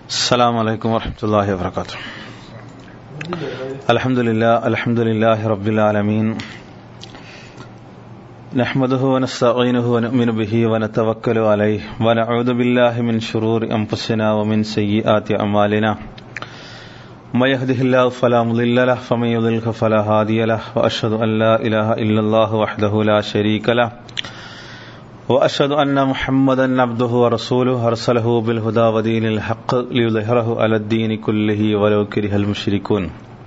السلام عليكم ورحمة الله وبركاته الحمد لله الحمد لله رب العالمين نحمده ونستعينه ونؤمن به ونتوكل عليه ونعوذ بالله من شرور أنفسنا ومن سيئات أعمالنا من يهده الله فلا مضل له فمن يضلل فلا هادي له وأشهد أن لا إله إلا الله وحده لا شريك له وأشهد أن محمدا عبده ورسوله أرسله بالهدى ودين الحق ليظهره على الدين كله ولو كره المشركون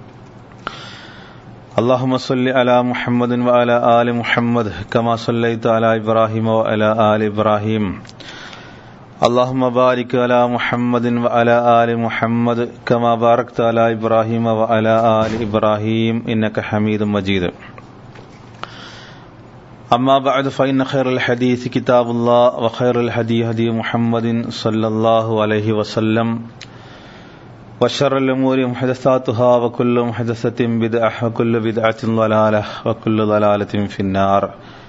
اللهم صل على محمد وعلى آل محمد كما صليت على إبراهيم وعلى آل إبراهيم اللهم بارك على محمد وعلى آل محمد كما باركت على إبراهيم وعلى آل إبراهيم إنك حميد مجيد أما بعد فإن خير الحديث كتاب الله وخير الهدي هدي محمد صلى الله عليه وسلم وشر الأمور محدثاتها وكل محدثة بدعة وكل بدعة ضلالة وكل ضلالة في النار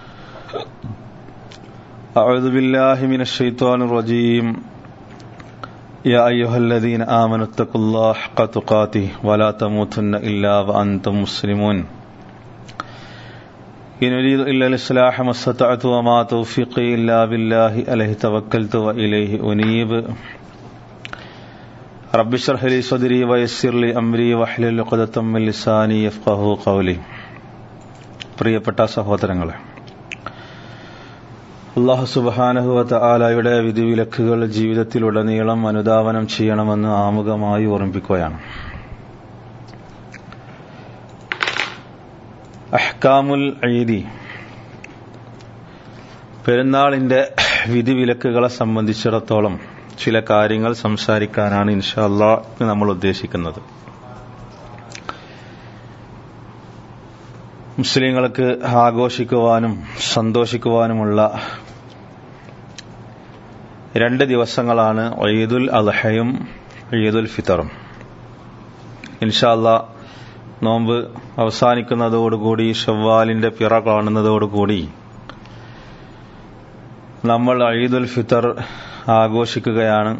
أعوذ بالله من الشيطان الرجيم يا أيها الذين آمنوا اتقوا الله حق تقاته ولا تموتن إلا وأنتم مسلمون إن أريد إلا الإصلاح ما استطعت وما توفيقي إلا بالله عليه توكلت وإليه أنيب رب اشرح لي صدري ويسر لي أمري واحلل عقدة من لساني يفقهوا قولي പ്രിയപ്പെട്ട സഹോദരങ്ങളെ അള്ളാഹു സുബാനഹുവത്ത ആലായുടെ വിധിവിലക്കുകൾ ജീവിതത്തിലുടനീളം അനുധാവനം ചെയ്യണമെന്ന് ആമുഖമായി ഓർമ്മിപ്പിക്കുകയാണ് അഹ്കാമുൽ ഈദി പെരുന്നാളിന്റെ വിധിവിലക്കുകളെ സംബന്ധിച്ചിടത്തോളം ചില കാര്യങ്ങൾ സംസാരിക്കാനാണ് ഇൻഷാല്ലാ നമ്മൾ ഉദ്ദേശിക്കുന്നത് മുസ്ലിങ്ങൾക്ക് ആഘോഷിക്കുവാനും സന്തോഷിക്കുവാനുമുള്ള രണ്ട് ദിവസങ്ങളാണ് ഈദുൽ അദ്ഹയും ഈദുൽ ഫിത്തറും ഇൻഷാല്ലാ നോമ്പ് അവസാനിക്കുന്നതോടുകൂടി ഷവ്വാലിന്റെ പിറ കാണുന്നതോടുകൂടി നമ്മൾ ഈദുൽ ഫിത്തർ ആഘോഷിക്കുകയാണ്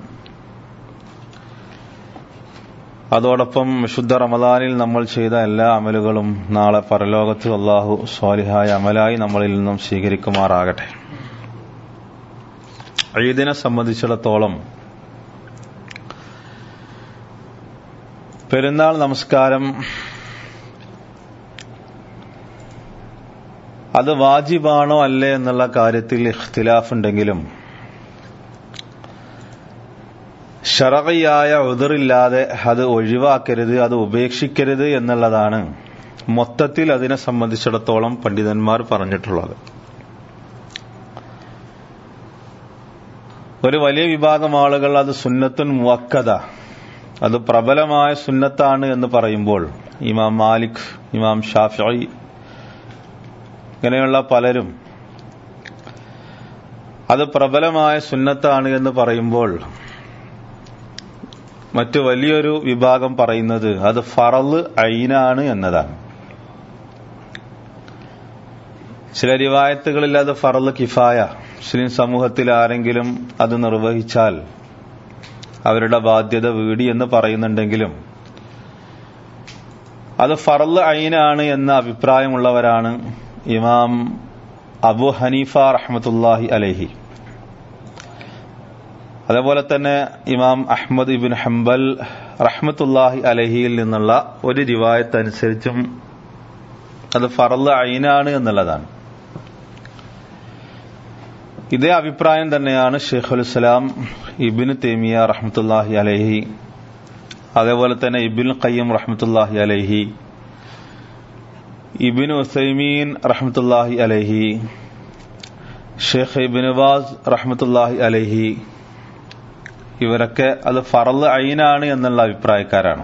അതോടൊപ്പം വിശുദ്ധ റമദാനിൽ നമ്മൾ ചെയ്ത എല്ലാ അമലുകളും നാളെ പരലോകത്ത് അള്ളാഹു സ്വാലിഹായ അമലായി നമ്മളിൽ നിന്നും സ്വീകരിക്കുമാറാകട്ടെ ഈദിനെ സംബന്ധിച്ചിടത്തോളം പെരുന്നാൾ നമസ്കാരം അത് വാജിബാണോ അല്ലേ എന്നുള്ള കാര്യത്തിൽ ഇഖ്തിലാഫ് ഉണ്ടെങ്കിലും ഷറകയായ ഉതിറില്ലാതെ അത് ഒഴിവാക്കരുത് അത് ഉപേക്ഷിക്കരുത് എന്നുള്ളതാണ് മൊത്തത്തിൽ അതിനെ സംബന്ധിച്ചിടത്തോളം പണ്ഡിതന്മാർ പറഞ്ഞിട്ടുള്ളത് ഒരു വലിയ വിഭാഗം ആളുകൾ അത് സുന്നത്തുൻ മുവക്കത അത് പ്രബലമായ സുന്നത്താണ് എന്ന് പറയുമ്പോൾ ഇമാം മാലിക് ഇമാം ഷാഫി ഇങ്ങനെയുള്ള പലരും അത് പ്രബലമായ സുന്നത്താണ് എന്ന് പറയുമ്പോൾ മറ്റു വലിയൊരു വിഭാഗം പറയുന്നത് അത് ഫറല് ഐനാണ് എന്നതാണ് ചില റിവായത്തുകളിൽ അത് ഫറല് കിഫായ മുസ്ലിം സമൂഹത്തിൽ ആരെങ്കിലും അത് നിർവഹിച്ചാൽ അവരുടെ ബാധ്യത വീടി എന്ന് പറയുന്നുണ്ടെങ്കിലും അത് ഫറല് ഐനാണ് എന്ന അഭിപ്രായമുള്ളവരാണ് ഇമാം അബു ഹനീഫ റഹ്മത്തുല്ലാഹി അലഹി അതേപോലെ തന്നെ ഇമാം അഹമ്മദ് ഇബിൻ ഹംബൽ റഹ്മത്തുല്ലാഹി അലഹിയിൽ നിന്നുള്ള ഒരു റിവായത്ത് അനുസരിച്ചും അത് ഫറല് ഐനാണ് എന്നുള്ളതാണ് ഇതേ അഭിപ്രായം തന്നെയാണ് ഷെയ്ഖുൽ ഇസ്ലാം ഇബിൻ തേമിയ റഹ്മത്തുല്ലാഹി അലഹി അതേപോലെ തന്നെ ഇബിൻ ഖയ്യം റഹ്മത്തുല്ലാഹി അലഹി ഇബിൻ ഉസൈമീൻ റഹ്മത്തുല്ലാഹി അലഹി ഷെയ്ഖ് ഇബിൻ വാസ് റഹ്മത്തുല്ലാഹി അലഹി ഇവരൊക്കെ അത് ഫറല് ഐനാണ് എന്നുള്ള അഭിപ്രായക്കാരാണ്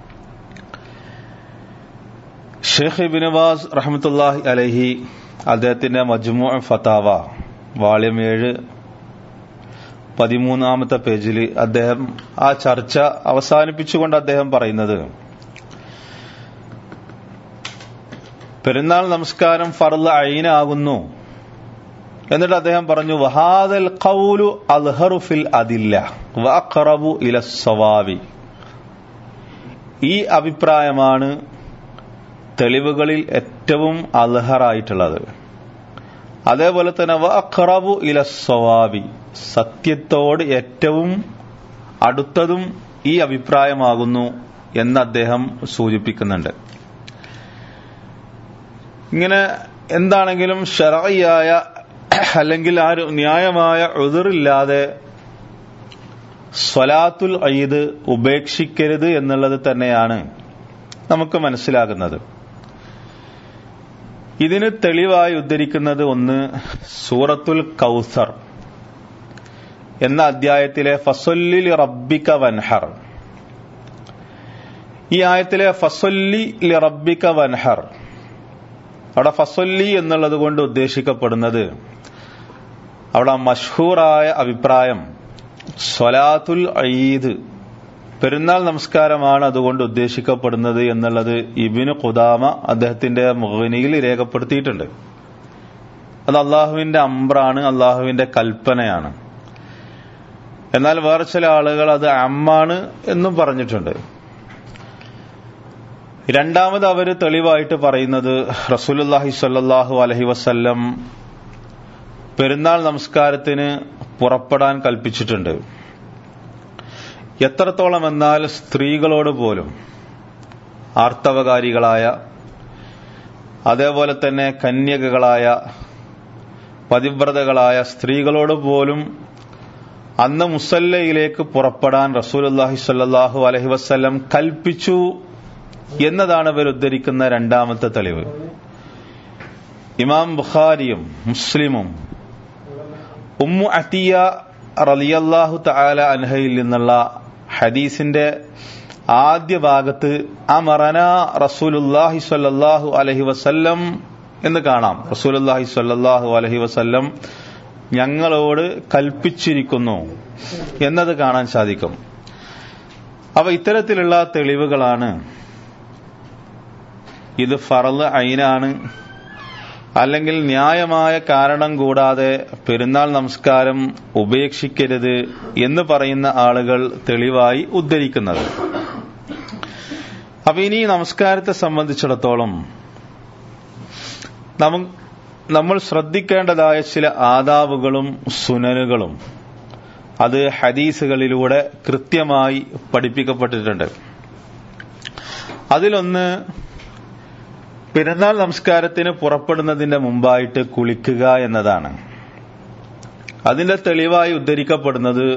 ഷെയ്ഖ് ഇബിൻ വാസ് റഹ്മത്തുല്ലാഹി അലഹി അദ്ദേഹത്തിന്റെ മജ്മു ഫതാവ വാള്യം ഏഴ് പതിമൂന്നാമത്തെ പേജിൽ അദ്ദേഹം ആ ചർച്ച അവസാനിപ്പിച്ചുകൊണ്ട് അദ്ദേഹം പറയുന്നത് പെരുന്നാൾ നമസ്കാരം ഫർദ് ഐനാകുന്നു എന്നിട്ട് അദ്ദേഹം പറഞ്ഞു വഹാദൽ ഖൗലു അൽഹറു ഫിൽ അതില്ല വഅഖറബു ഇല സവാവി ഈ അഭിപ്രായമാണ് തെളിവുകളിൽ ഏറ്റവും അൽഹറായിട്ടുള്ളത് അതേപോലെ തന്നെ വഅഖറബു ഇല സവാവി സത്യത്തോട് ഏറ്റവും അടുത്തതും ഈ അഭിപ്രായമാകുന്നു എന്ന് അദ്ദേഹം സൂചിപ്പിക്കുന്നുണ്ട് ഇങ്ങനെ എന്താണെങ്കിലും ഷറയായ അല്ലെങ്കിൽ ആ ഒരു ന്യായമായ ഉതിറില്ലാതെ സ്വലാത്തുൽ ഈദ് ഉപേക്ഷിക്കരുത് എന്നുള്ളത് തന്നെയാണ് നമുക്ക് മനസ്സിലാകുന്നത് ഇതിന് തെളിവായി ഉദ്ധരിക്കുന്നത് ഒന്ന് സൂറത്തുൽ കൗസർ എന്ന അധ്യായത്തിലെ ഫസൊല്ലി റബ്ബിക വൻഹർ ഈ ആയത്തിലെ ഫസൊല്ലി റബ്ബിക വൻഹർ അവിടെ ഫസൊല്ലി എന്നുള്ളത് കൊണ്ട് ഉദ്ദേശിക്കപ്പെടുന്നത് അവിടെ മഷ്ഹൂറായ അഭിപ്രായം സ്വലാത്തുൽ ഈദ് പെരുന്നാൾ നമസ്കാരമാണ് അതുകൊണ്ട് ഉദ്ദേശിക്കപ്പെടുന്നത് എന്നുള്ളത് ഇബിന് ഖുദാമ അദ്ദേഹത്തിന്റെ മുഹനിയിൽ രേഖപ്പെടുത്തിയിട്ടുണ്ട് അത് അള്ളാഹുവിന്റെ അമ്രാണ് അള്ളാഹുവിന്റെ കൽപ്പനയാണ് എന്നാൽ വേറെ ചില ആളുകൾ അത് അമ്മാണ് എന്നും പറഞ്ഞിട്ടുണ്ട് രണ്ടാമത് അവര് തെളിവായിട്ട് പറയുന്നത് റസൂലുല്ലാഹി സ്വല്ലല്ലാഹു അലഹി വസല്ലം പെരുന്നാൾ നമസ്കാരത്തിന് പുറപ്പെടാൻ കൽപ്പിച്ചിട്ടുണ്ട് എത്രത്തോളം എന്നാൽ സ്ത്രീകളോട് പോലും ആർത്തവകാരികളായ അതേപോലെ തന്നെ കന്യകകളായ പതിവ്രതകളായ സ്ത്രീകളോട് പോലും അന്ന് മുസല്ലയിലേക്ക് പുറപ്പെടാൻ റസൂലുല്ലാഹി സ്വല്ലല്ലാഹു അലഹി വസ്ല്ലം കൽപ്പിച്ചു എന്നതാണ് ഇവർ ഉദ്ധരിക്കുന്ന രണ്ടാമത്തെ തെളിവ് ഇമാം ബുഖാരിയും മുസ്ലിമും ഉമ്മു അത്തിയ റലിയല്ലാഹു തആല അൻഹയിൽ നിന്നുള്ള ഹദീസിന്റെ ആദ്യ ഭാഗത്ത് അമറന റസൂലുല്ലാഹി സ്വല്ലല്ലാഹു അലൈഹി വസല്ലം എന്ന് കാണാം റസൂലുല്ലാഹി സ്വല്ലല്ലാഹു അലൈഹി വസല്ലം ഞങ്ങളോട് കൽപ്പിച്ചിരിക്കുന്നു എന്നത് കാണാൻ സാധിക്കും അപ്പൊ ഇത്തരത്തിലുള്ള തെളിവുകളാണ് ഇത് ഫറല് ഐനാണ് അല്ലെങ്കിൽ ന്യായമായ കാരണം കൂടാതെ പെരുന്നാൾ നമസ്കാരം ഉപേക്ഷിക്കരുത് എന്ന് പറയുന്ന ആളുകൾ തെളിവായി ഉദ്ധരിക്കുന്നത് അപ്പൊ ഇനി നമസ്കാരത്തെ സംബന്ധിച്ചിടത്തോളം നമ്മൾ ശ്രദ്ധിക്കേണ്ടതായ ചില ആദാവുകളും സുനനുകളും അത് ഹദീസുകളിലൂടെ കൃത്യമായി പഠിപ്പിക്കപ്പെട്ടിട്ടുണ്ട് അതിലൊന്ന് പെരുന്നാൾ നമസ്കാരത്തിന് പുറപ്പെടുന്നതിന്റെ മുമ്പായിട്ട് കുളിക്കുക എന്നതാണ് അതിന്റെ തെളിവായി ഉദ്ധരിക്കപ്പെടുന്നത്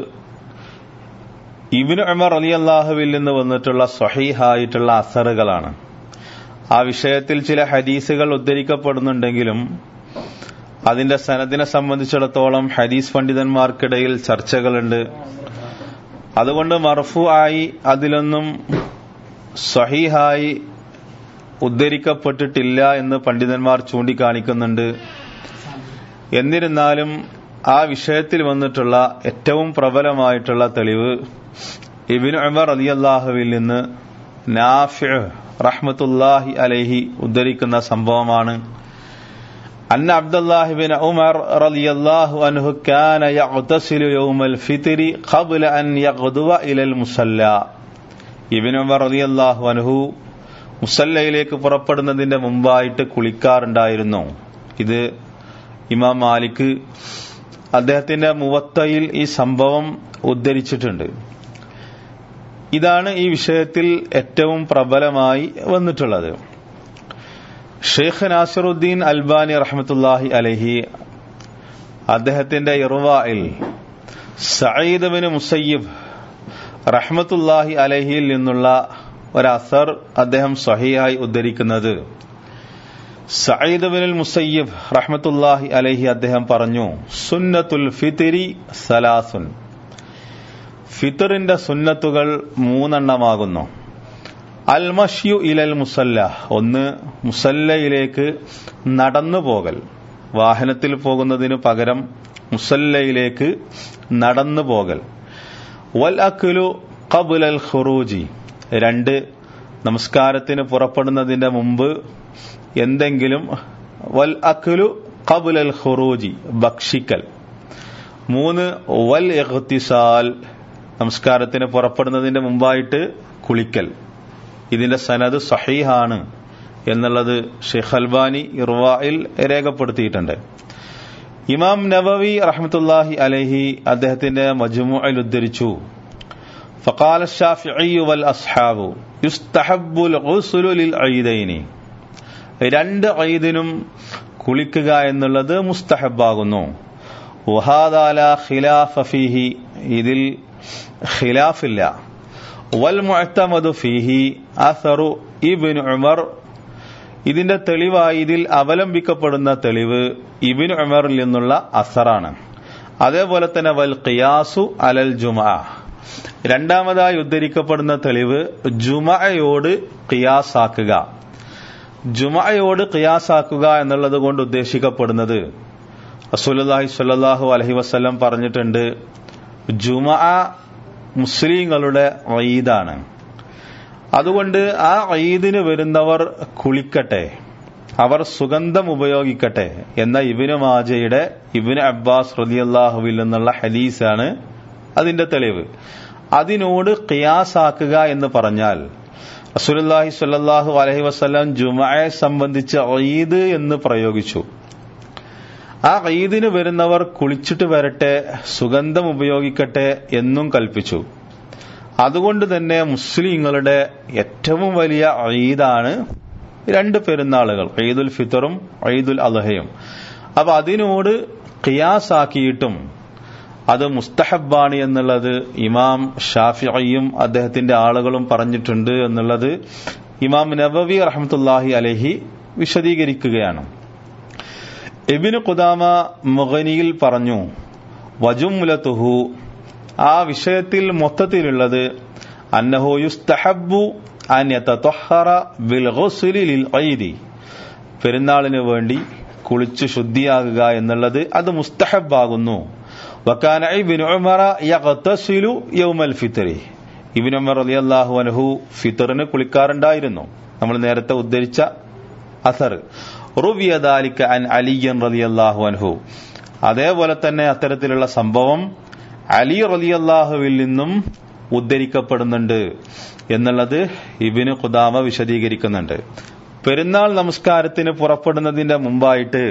ഇബിന് ഉമർ അലി അള്ളാഹുവിൽ നിന്ന് വന്നിട്ടുള്ള സ്വഹീഹായിട്ടുള്ള അസറുകളാണ് ആ വിഷയത്തിൽ ചില ഹദീസുകൾ ഉദ്ധരിക്കപ്പെടുന്നുണ്ടെങ്കിലും അതിന്റെ സനദിനെ സംബന്ധിച്ചിടത്തോളം ഹദീസ് പണ്ഡിതന്മാർക്കിടയിൽ ചർച്ചകളുണ്ട് അതുകൊണ്ട് മർഫു ആയി അതിലൊന്നും സ്വഹീഹായി ഉദ്ധരിക്കപ്പെട്ടിട്ടില്ല എന്ന് പണ്ഡിതന്മാർ ചൂണ്ടിക്കാണിക്കുന്നുണ്ട് എന്നിരുന്നാലും ആ വിഷയത്തിൽ വന്നിട്ടുള്ള ഏറ്റവും പ്രബലമായിട്ടുള്ള തെളിവ് ഇബിൻ ഉമർ അലി അള്ളാഹുവിൽ നിന്ന് നാഫി റഹ്മത്തുല്ലാഹി അലൈഹി ഉദ്ധരിക്കുന്ന സംഭവമാണ് അന്ന അബ്ദുല്ലാഹിബിൻ ഉമർ റളിയല്ലാഹു അൻഹു കാന യഗ്തസിലു യൗമൽ ഫിത്രി ഖബ്ല അൻ യഗ്ദുവ ഇലൽ മുസല്ല ഇബ്നു ഉമർ റളിയല്ലാഹു അൻഹു മുസല്ലയിലേക്ക് പുറപ്പെടുന്നതിന്റെ മുമ്പായിട്ട് കുളിക്കാറുണ്ടായിരുന്നു ഇത് ഇമാം മാലിക് അദ്ദേഹത്തിന്റെ മുവത്തയിൽ ഈ സംഭവം ഉദ്ധരിച്ചിട്ടുണ്ട് ഇതാണ് ഈ വിഷയത്തിൽ ഏറ്റവും പ്രബലമായി വന്നിട്ടുള്ളത് ഷെയ്ഖ് നാസിറുദ്ദീൻ അൽബാനി റഹ്മത്തുല്ലാഹി അലഹി അദ്ദേഹത്തിന്റെ ഇർവായിൽ സയ്യിദ് ബിൻ മുസയ്യിബ് റഹ്മത്തുല്ലാഹി അലഹിയിൽ നിന്നുള്ള ഒരസർ അദ്ദേഹം സഹിയായി ഉദ്ധരിക്കുന്നത് സയ്യിദ് ബിൻ മുസയ്യിബ് റഹ്മത്തുല്ലാഹി അലഹി അദ്ദേഹം പറഞ്ഞു സുന്നത്തുൽ ഫിത്തിരി സലാസുൻ ഫിത്തറിന്റെ സുന്നത്തുകൾ മൂന്നെണ്ണമാകുന്നു അൽമഷ്യു ഇലൽ മുസല്ല ഒന്ന് മുസല്ലയിലേക്ക് നടന്നു പോകൽ വാഹനത്തിൽ പോകുന്നതിനു പകരം മുസല്ലയിലേക്ക് നടന്നു പോകൽ വൽ അക്കുലു കബുലൽ ഖുറൂജി രണ്ട് നമസ്കാരത്തിന് പുറപ്പെടുന്നതിന്റെ മുമ്പ് എന്തെങ്കിലും വൽ അക്കുലു ഖബുലൽ ഖുറൂജി ഭക്ഷിക്കൽ മൂന്ന് വൽ ഇഖ്തിസാൽ നമസ്കാരത്തിന് പുറപ്പെടുന്നതിന്റെ മുമ്പായിട്ട് കുളിക്കൽ ഇതിന്റെ സനത് സഹീഹാണ് എന്നുള്ളത് ഷെയ്ഖ് അൽബാനി ഇർവായിൽ രേഖപ്പെടുത്തിയിട്ടുണ്ട് ഇമാം നവവി റഹ്മത്തുല്ലാഹി അലഹി അദ്ദേഹത്തിന്റെ മജ്മുഅയിൽ ഉദ്ധരിച്ചു فقال الشافعي والأصحاب يستحب الغسل للعيدين രണ്ട് ഐദിനും കുളിക്കുക എന്നുള്ളത് മുസ്തഹബാകുന്നു വഹാദാല ഖിലാഫ ഫീഹി ഇതിൽ ഖിലാഫില്ല വൽ മുഅത്തമദു ഫീഹി അസറു ഇബ്നു ഉമർ ഇതിന്റെ തെളിവായി ഇതിൽ അവലംബിക്കപ്പെടുന്ന തെളിവ് ഇബിൻ ഉമറിൽ നിന്നുള്ള അസറാണ് അതേപോലെ തന്നെ വൽ ഖിയാസു അലൽ ജുമ രണ്ടാമതായി ഉദ്ധരിക്കപ്പെടുന്ന തെളിവ് ജുമയോട് ഖിയാസാക്കുക ജുമയോട് ഖിയാസാക്കുക എന്നുള്ളത് കൊണ്ട് ഉദ്ദേശിക്കപ്പെടുന്നത് റസൂലുള്ളാഹി സ്വല്ലല്ലാഹു അലൈഹി വസല്ലം പറഞ്ഞിട്ടുണ്ട് ജുമ മുസ്ലിങ്ങളുടെ ഈദാണ് അതുകൊണ്ട് ആ ഈദിന് വരുന്നവർ കുളിക്കട്ടെ അവർ സുഗന്ധം ഉപയോഗിക്കട്ടെ എന്ന ഇബിന് മാജയുടെ ഇബിന് അബ്ബാസ് റലിയല്ലാഹുവിൽ നിന്നുള്ള ഹദീസാണ് അതിന്റെ തെളിവ് അതിനോട് ഖിയാസാക്കുക എന്ന് പറഞ്ഞാൽ റസൂലുള്ളാഹി സ്വല്ലല്ലാഹു അലൈഹി വസല്ലം ജുമയെ സംബന്ധിച്ച് ഈദ് എന്ന് പ്രയോഗിച്ചു ആ ഈദിന് വരുന്നവർ കുളിച്ചിട്ട് വരട്ടെ സുഗന്ധം ഉപയോഗിക്കട്ടെ എന്നും കൽപ്പിച്ചു അതുകൊണ്ട് തന്നെ മുസ്ലിങ്ങളുടെ ഏറ്റവും വലിയ ഈദാണ് രണ്ട് പെരുന്നാളുകൾ ഈദുൽ ഫിത്തറും ഈദുൽ അലഹയും അപ്പൊ അതിനോട് ഖിയാസാക്കിയിട്ടും അത് മുസ്തഹബാണ് എന്നുള്ളത് ഇമാം ഷാഫിയും അദ്ദേഹത്തിന്റെ ആളുകളും പറഞ്ഞിട്ടുണ്ട് എന്നുള്ളത് ഇമാം നബവി റഹമത്തുല്ലാഹി അലഹി വിശദീകരിക്കുകയാണ് എബിന് കുദാമ മുഗനിയിൽ പറഞ്ഞു വജുമുലത്തുഹു ആ വിഷയത്തിൽ മൊത്തത്തിലുള്ളത് അന്നഹു യുസ്തഹബു അൻ യതത്വഹറ ബിൽ ഗുസ്ലി ലിൽ ഐദി പെരുന്നാളിന് വേണ്ടി കുളിച്ചു ശുദ്ധിയാകുക എന്നുള്ളത് അത് മുസ്തഹബാകുന്നു വക്കാന ഇബ്നു ഉമറ യഗ്തസിലു യൗമൽ ഫിത്രി ഇബ്നു ഉമർ റളിയല്ലാഹു അൻഹു ഫിത്റിന് കുളിക്കാറുണ്ടായിരുന്നു നമ്മൾ നേരത്തെ ഉദ്ധരിച്ച അസർ റുവിയ ദാലിക അൻ അലിയൻ റളിയല്ലാഹു അൻഹു അതേപോലെ തന്നെ അത്തരത്തിലുള്ള സംഭവം അലി റളിയല്ലാഹുവിൽ നിന്നും ഉദ്ധരിക്കപ്പെടുന്നുണ്ട് എന്നുള്ളത് ഇബിന് ഖുദാമ വിശദീകരിക്കുന്നുണ്ട് പെരുന്നാൾ നമസ്കാരത്തിന് പുറപ്പെടുന്നതിന്റെ മുമ്പായിട്ട്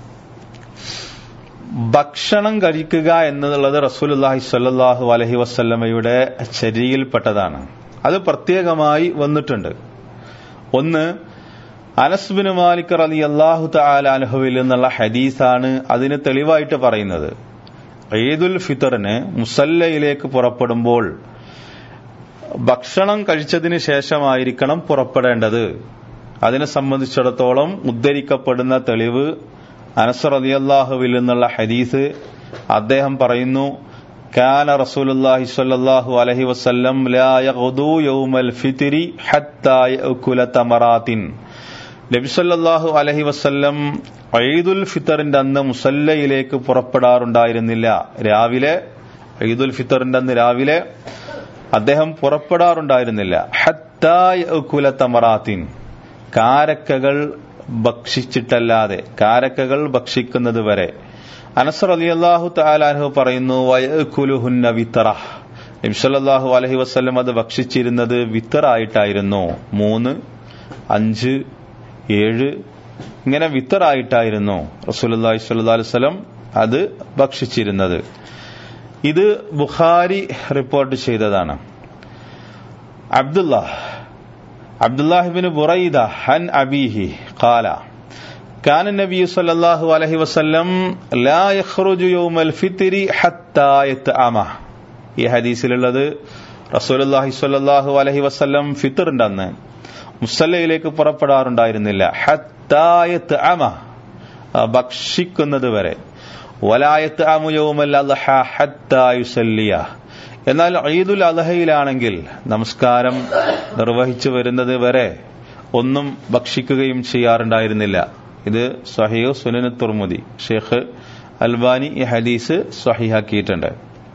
ഭക്ഷണം കഴിക്കുക എന്നുള്ളത് റസൂലുല്ലാഹി സ്വല്ലല്ലാഹു അലഹി വസ്ല്ലമയുടെ ചര്യയിൽപ്പെട്ടതാണ് അത് പ്രത്യേകമായി വന്നിട്ടുണ്ട് ഒന്ന് അനസ്ബിന് മാലിക് അലി അള്ളാഹു താലാൻഹുവിൽ നിന്നുള്ള ഹദീസാണ് അതിന് തെളിവായിട്ട് പറയുന്നത് ഈദുൽ ഫിത്തറിന് മുസല്ലയിലേക്ക് പുറപ്പെടുമ്പോൾ ഭക്ഷണം കഴിച്ചതിന് ശേഷമായിരിക്കണം പുറപ്പെടേണ്ടത് അതിനെ സംബന്ധിച്ചിടത്തോളം ഉദ്ധരിക്കപ്പെടുന്ന തെളിവ് അനസർ അലി അള്ളാഹുവിൽ നിന്നുള്ള ഹദീസ് അദ്ദേഹം പറയുന്നു كان رسول الله صلى الله عليه وسلم لا يغدو يوم الفطر حتى يأكل تمرات നബി സല്ലല്ലാഹു അലഹി വസ്ല്ലം ഈദുൽ ഫിത്തറിന്റെ അന്ന് മുസല്ലയിലേക്ക് പുറപ്പെടാറുണ്ടായിരുന്നില്ല രാവിലെ ഈദുൽ ഫിത്തറിന്റെ അന്ന് രാവിലെ അദ്ദേഹം പുറപ്പെടാറുണ്ടായിരുന്നില്ല ഹത്തായ തമറാത്തിൻ കാരക്കകൾ ഭക്ഷിച്ചിട്ടല്ലാതെ കാരക്കകൾ ഭക്ഷിക്കുന്നത് വരെ അനസർ അലി അള്ളാഹു താലാഹു പറയുന്നു വയക്കുലുഹുന്ന വിത്തറ നബിസല്ലാഹു അലഹി വസ്ല്ലം അത് ഭക്ഷിച്ചിരുന്നത് വിത്തറായിട്ടായിരുന്നു മൂന്ന് അഞ്ച് ഏഴ് ഇങ്ങനെ വിത്തറായിട്ടായിരുന്നു റസൂലി സ്വല്ലാ വസ്ലം അത് ഭക്ഷിച്ചിരുന്നത് ഇത് ബുഖാരി റിപ്പോർട്ട് ചെയ്തതാണ് അബ്ദുല്ല അബ്ദുല്ലാഹിബിന് ബുറൈദ ഹൻ അബീഹി ഖാല كان النبي صلى الله عليه وسلم لا يخرج يوم الفطر حتى يتأمه ഈ ഹദീസിലുള്ളത് റസൂലുള്ളാഹി സ്വല്ലല്ലാഹു അലൈഹി വസല്ലം ഫിത്തറിന്റെ അന്ന് മുസല്ലയിലേക്ക് പുറപ്പെടാറുണ്ടായിരുന്നില്ല ഹത്തായത്ത് അമ ഭക്ഷിക്കുന്നത് വരെ വലായത്ത് അമു യൗമൽ അദ്ഹ ഹത്താ യുസല്ലിയ എന്നാൽ ഈദുൽ അദ്ഹയിലാണെങ്കിൽ നമസ്കാരം നിർവഹിച്ചു വരുന്നത് വരെ ഒന്നും ഭക്ഷിക്കുകയും ചെയ്യാറുണ്ടായിരുന്നില്ല ഇത് സഹിയോ സുനന് തുർമുദി ഷെയ്ഖ് അൽബാനി ഈ ഹദീസ് സഹിഹാക്കിയിട്ടുണ്ട്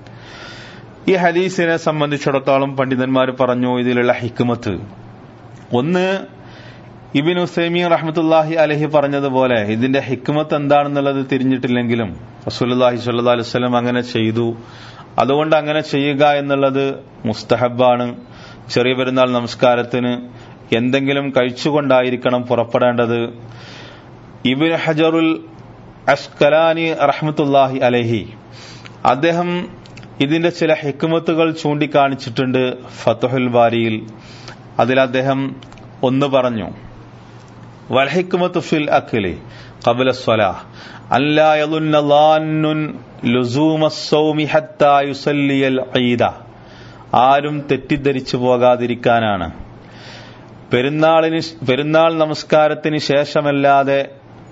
ഈ ഹദീസിനെ സംബന്ധിച്ചിടത്തോളം പണ്ഡിതന്മാർ പറഞ്ഞു ഇതിലുള്ള ഹിക്മത്ത് ഒന്ന് ഇബിൻ ഉസൈമീൻ റഹ്മത്തുല്ലാഹി അലഹി പറഞ്ഞതുപോലെ ഇതിന്റെ ഹിക്മത്ത് എന്താണെന്നുള്ളത് തിരിഞ്ഞിട്ടില്ലെങ്കിലും റസൂലുല്ലാഹി സ്വല്ലല്ലാഹി അലൈഹി വസല്ലം അങ്ങനെ ചെയ്തു അതുകൊണ്ട് അങ്ങനെ ചെയ്യുക എന്നുള്ളത് മുസ്തഹബാണ് ചെറിയ പെരുന്നാൾ നമസ്കാരത്തിന് എന്തെങ്കിലും കഴിച്ചുകൊണ്ടായിരിക്കണം പുറപ്പെടേണ്ടത് ഇബിൻ ഹജറുൽ അസ്കലാനി റഹ്മത്തുല്ലാഹി അലഹി അദ്ദേഹം ഇതിന്റെ ചില ഹിക്മത്തുകൾ ചൂണ്ടിക്കാണിച്ചിട്ടുണ്ട് ഫത്തുഹുൽ ബാരിയിൽ അതിൽ അദ്ദേഹം ഒന്ന് പറഞ്ഞു വൽഹിക്മത്തു ഫിൽ അഖിലി ഖബല സ്വലാഹ് അല്ലാ യളുന്ന ളാന്നുൻ ലുസൂമ സൗമി ഹത്താ യുസല്ലിയൽ ഈദ ആരും തെറ്റിദ്ധരിച്ചു പോകാതിരിക്കാനാണ് പെരുന്നാളിന് പെരുന്നാൾ നമസ്കാരത്തിന് ശേഷമല്ലാതെ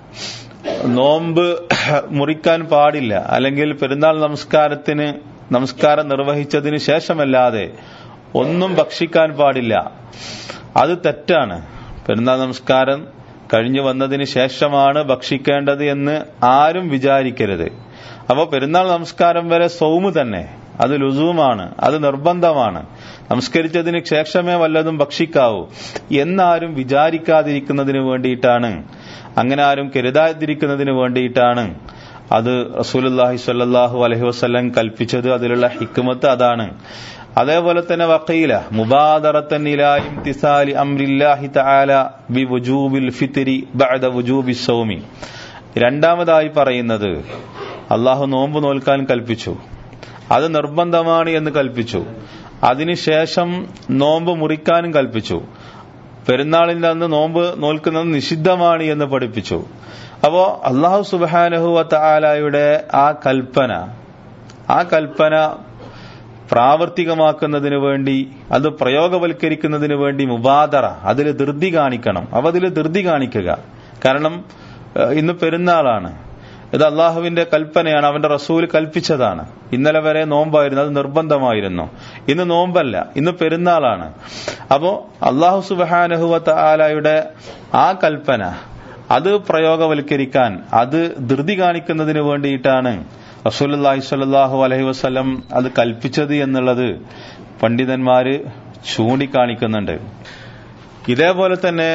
നോമ്പ് മുറിക്കാൻ പാടില്ല അല്ലെങ്കിൽ പെരുന്നാൾ നമസ്കാരത്തിന് നമസ്കാരം നിർവഹിച്ചതിന് ശേഷമല്ലാതെ ഒന്നും ഭക്ഷിക്കാൻ പാടില്ല അത് തെറ്റാണ് പെരുന്നാൾ നമസ്കാരം കഴിഞ്ഞു വന്നതിന് ശേഷമാണ് ഭക്ഷിക്കേണ്ടത് എന്ന് ആരും വിചാരിക്കരുത് അപ്പോൾ പെരുന്നാൾ നമസ്കാരം വരെ സൗമ് തന്നെ അത് ലുസൂമാണ് അത് നിർബന്ധമാണ് നമസ്കരിച്ചതിന് ശേഷമേ വല്ലതും ഭക്ഷിക്കാവൂ എന്നാരും വിചാരിക്കാതിരിക്കുന്നതിന് വേണ്ടിയിട്ടാണ് അങ്ങനെ ആരും കരുതാതിരിക്കുന്നതിന് വേണ്ടിയിട്ടാണ് അത് റസൂലുല്ലാഹി സ്വല്ലല്ലാഹു അലൈഹി വസല്ലം കൽപ്പിച്ചത് അതിലുള്ള ഹിക്മത്ത് അതാണ് അതേപോലെ തന്നെ വക്കീല മുബാദറത്തൻ ഇലാ ഇംതിസാലി അംരില്ലാഹി തആല ബി വുജൂബിൽ ഫിത്രി ബഅദ വുജൂബി സൗമി രണ്ടാമതായി പറയുന്നത് അള്ളാഹു നോമ്പ് നോൽക്കാൻ കൽപ്പിച്ചു അത് നിർബന്ധമാണ് എന്ന് കൽപ്പിച്ചു അതിനുശേഷം നോമ്പ് മുറിക്കാനും കൽപ്പിച്ചു പെരുന്നാളിന്റെ അന്ന് നോമ്പ് നോൽക്കുന്നത് നിഷിദ്ധമാണ് എന്ന് പഠിപ്പിച്ചു അപ്പോ അള്ളാഹു സുബാനഹുവത്ത ആലായുടെ ആ കൽപ്പന ആ കൽപ്പന പ്രാവർത്തികമാക്കുന്നതിന് വേണ്ടി അത് പ്രയോഗവൽക്കരിക്കുന്നതിന് വേണ്ടി മുബാദറ അതിൽ ധൃതി കാണിക്കണം അപ്പൊ അതിൽ ധൃതി കാണിക്കുക കാരണം ഇന്ന് പെരുന്നാളാണ് ഇത് അള്ളാഹുവിന്റെ കൽപ്പനയാണ് അവന്റെ റസൂൽ കൽപ്പിച്ചതാണ് ഇന്നലെ വരെ നോമ്പായിരുന്നു അത് നിർബന്ധമായിരുന്നു ഇന്ന് നോമ്പല്ല ഇന്ന് പെരുന്നാളാണ് അപ്പോ അള്ളാഹു സുബാനഹുവത്ത ആലായുടെ ആ കൽപ്പന അത് പ്രയോഗവൽക്കരിക്കാൻ അത് ധൃതി കാണിക്കുന്നതിന് വേണ്ടിയിട്ടാണ് റസൂലി സ്വല്ലാഹു അലഹി വസ്ലം അത് കൽപ്പിച്ചത് എന്നുള്ളത് പണ്ഡിതന്മാര് ചൂണ്ടിക്കാണിക്കുന്നുണ്ട് ഇതേപോലെ തന്നെ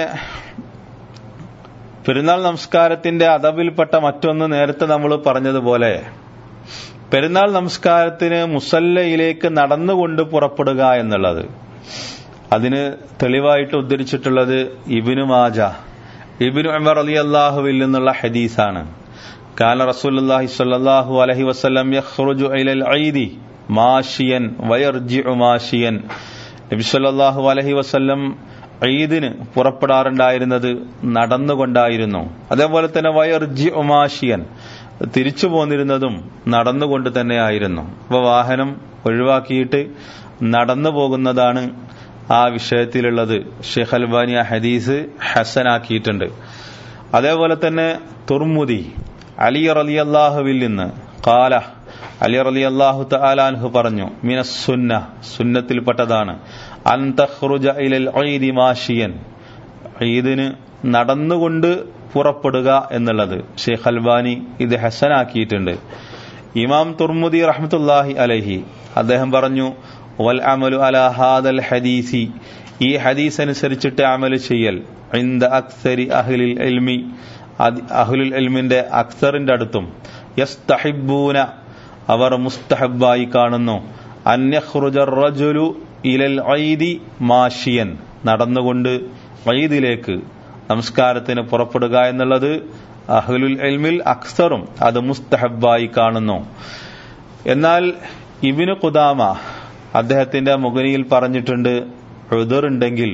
പെരുന്നാൾ നമസ്കാരത്തിന്റെ അതവിൽപ്പെട്ട മറ്റൊന്ന് നേരത്തെ നമ്മൾ പറഞ്ഞതുപോലെ പെരുന്നാൾ നമസ്കാരത്തിന് മുസല്ലയിലേക്ക് നടന്നുകൊണ്ട് പുറപ്പെടുക എന്നുള്ളത് അതിന് തെളിവായിട്ട് ഉദ്ധരിച്ചിട്ടുള്ളത് ഇബിനു മാജ ഇബിനു അമർ അലി അള്ളാഹുവിൽ നിന്നുള്ള ഹദീസാണ് കാല റസൂലുള്ളാഹി സ്വല്ലല്ലാഹു അലൈഹി വസല്ലം യഖ്റുജു ഇലൽ ഈദി മാഷിയൻ വയർജിഉ മാഷിയൻ നബി സല്ലല്ലാഹു അലൈഹി വസല്ലം ഈദിന് പുറപ്പെടാറുണ്ടായിരുന്നത് നടന്നുകൊണ്ടായിരുന്നു അതേപോലെ തന്നെ വയർജി ഉമാഷിയൻ തിരിച്ചു പോന്നിരുന്നതും നടന്നുകൊണ്ട് തന്നെയായിരുന്നു അപ്പൊ വാഹനം ഒഴിവാക്കിയിട്ട് നടന്നു പോകുന്നതാണ് ആ വിഷയത്തിലുള്ളത് ഷെയ്ഖ് അൽബാനി ആ ഹദീസ് ഹസനാക്കിയിട്ടുണ്ട് അതേപോലെ തന്നെ തുർമുദി അലി റലി അള്ളാഹുവിൽ നിന്ന് കാല അലി റലി അള്ളാഹു തലാൻഹു പറഞ്ഞു മിനസുന്ന സുന്നത്തിൽപ്പെട്ടതാണ് അൻതഹ്റുജ ഇലൽ ഈദി മാഷിയൻ ഈദിന് നടന്നുകൊണ്ട് പുറപ്പെടുക എന്നുള്ളത് ഷെയ്ഖ് അൽബാനി ഇത് ഹസനാക്കിയിട്ടുണ്ട് ഇമാം തുർമുദി റഹ്മത്തുല്ലാഹി അലഹി അദ്ദേഹം പറഞ്ഞു വൽ അമലു അല ഹാദൽ ഹദീസി ഈ ഹദീസ് അനുസരിച്ചിട്ട് അമല് ചെയ്യൽ ഇന്ദ അക്സരി അഹ്ലിൽ എൽമി അഹ്ലുൽ എൽമിന്റെ അക്സറിന്റെ അടുത്തും യസ്തഹിബൂന അവർ മുസ്തഹബായി കാണുന്നു അന്യഹ്റുജു ഇലൽ ഐദി മാഷിയൻ നടന്നുകൊണ്ട് ഐദിലേക്ക് നമസ്കാരത്തിന് പുറപ്പെടുക എന്നുള്ളത് അഹ്ലുൽ എൽമിൽ അക്സറും അത് മുസ്തഹബായി കാണുന്നു എന്നാൽ ഇബിന് കുദാമ അദ്ദേഹത്തിന്റെ മുഗനിയിൽ പറഞ്ഞിട്ടുണ്ട് ഉദറുണ്ടെങ്കിൽ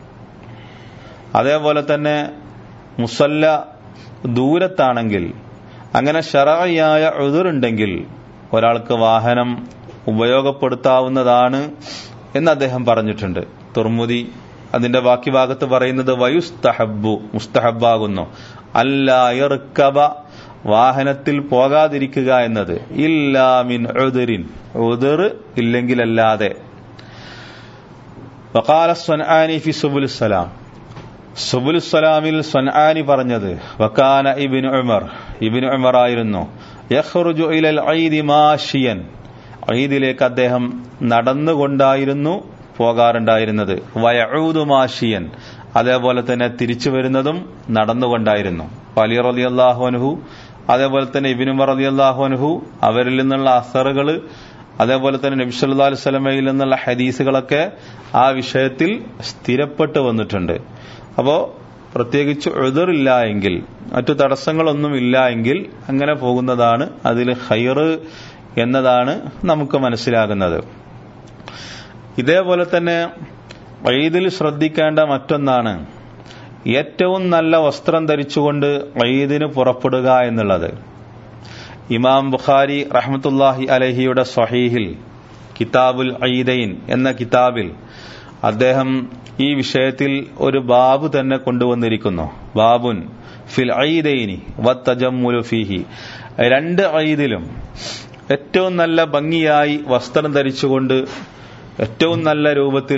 അതേപോലെ തന്നെ മുസല്ല ദൂരത്താണെങ്കിൽ അങ്ങനെ ഷറായ ഉദറുണ്ടെങ്കിൽ ഒരാൾക്ക് വാഹനം ഉപയോഗപ്പെടുത്താവുന്നതാണ് എന്ന് അദ്ദേഹം പറഞ്ഞിട്ടുണ്ട് തുർമുദി അതിന്റെ ബാക്കി ഭാഗത്ത് പറയുന്നത് വയുസ്തഹബു മുസ്തഹബാകുന്നു അല്ലായർക്കബ വാഹനത്തിൽ പോകാതിരിക്കുക എന്നത് ഇല്ലാമിൻ ഉദരിൻ ഉദർ ഇല്ലെങ്കിലല്ലാതെ വക്കാല സ്വൻആനി ഫി സുബുൽ സലാം സുബുൽ സലാമിൽ സ്വൻആനി പറഞ്ഞത് വക്കാന ഇബിൻ ഉമർ ഇബിൻ ഉമർ ആയിരുന്നു യഖ്റുജു ഇലൽ ഐദി മാഷിയൻ ഈദിലേക്ക് അദ്ദേഹം നടന്നുകൊണ്ടായിരുന്നു പോകാറുണ്ടായിരുന്നത് വയഊദു മാഷിയൻ അതേപോലെ തന്നെ തിരിച്ചു വരുന്നതും നടന്നുകൊണ്ടായിരുന്നു അലി റലി അള്ളാഹുഅനുഹു അതേപോലെ തന്നെ ഇബിനുമർ റലി അള്ളാഹുഅനുഹു അവരിൽ നിന്നുള്ള അസറുകൾ അതേപോലെ തന്നെ നബി സല്ലല്ലാഹു അലൈഹി വസല്ലമയിൽ നിന്നുള്ള ഹദീസുകളൊക്കെ ആ വിഷയത്തിൽ സ്ഥിരപ്പെട്ടു വന്നിട്ടുണ്ട് അപ്പോ പ്രത്യേകിച്ച് എതിറില്ല എങ്കിൽ മറ്റു തടസ്സങ്ങളൊന്നും ഇല്ല എങ്കിൽ അങ്ങനെ പോകുന്നതാണ് അതിൽ ഹൈറ് എന്നതാണ് നമുക്ക് മനസ്സിലാകുന്നത് ഇതേപോലെ തന്നെ ഈദിൽ ശ്രദ്ധിക്കേണ്ട മറ്റൊന്നാണ് ഏറ്റവും നല്ല വസ്ത്രം ധരിച്ചുകൊണ്ട് ഈദിന് പുറപ്പെടുക എന്നുള്ളത് ഇമാം ബുഖാരി റഹ്മത്തുല്ലാഹി അലഹിയുടെ സ്വഹീഹിൽ കിതാബുൽ ഐദൈൻ എന്ന കിതാബിൽ അദ്ദേഹം ഈ വിഷയത്തിൽ ഒരു ബാബു തന്നെ കൊണ്ടുവന്നിരിക്കുന്നു ബാബുൻ ഫിൽ ഐദൈനി വത്തജമ്മുലു ഫീഹി രണ്ട് ഐദിലും ഏറ്റവും നല്ല ഭംഗിയായി വസ്ത്രം ധരിച്ചുകൊണ്ട് ഏറ്റവും നല്ല രൂപത്തിൽ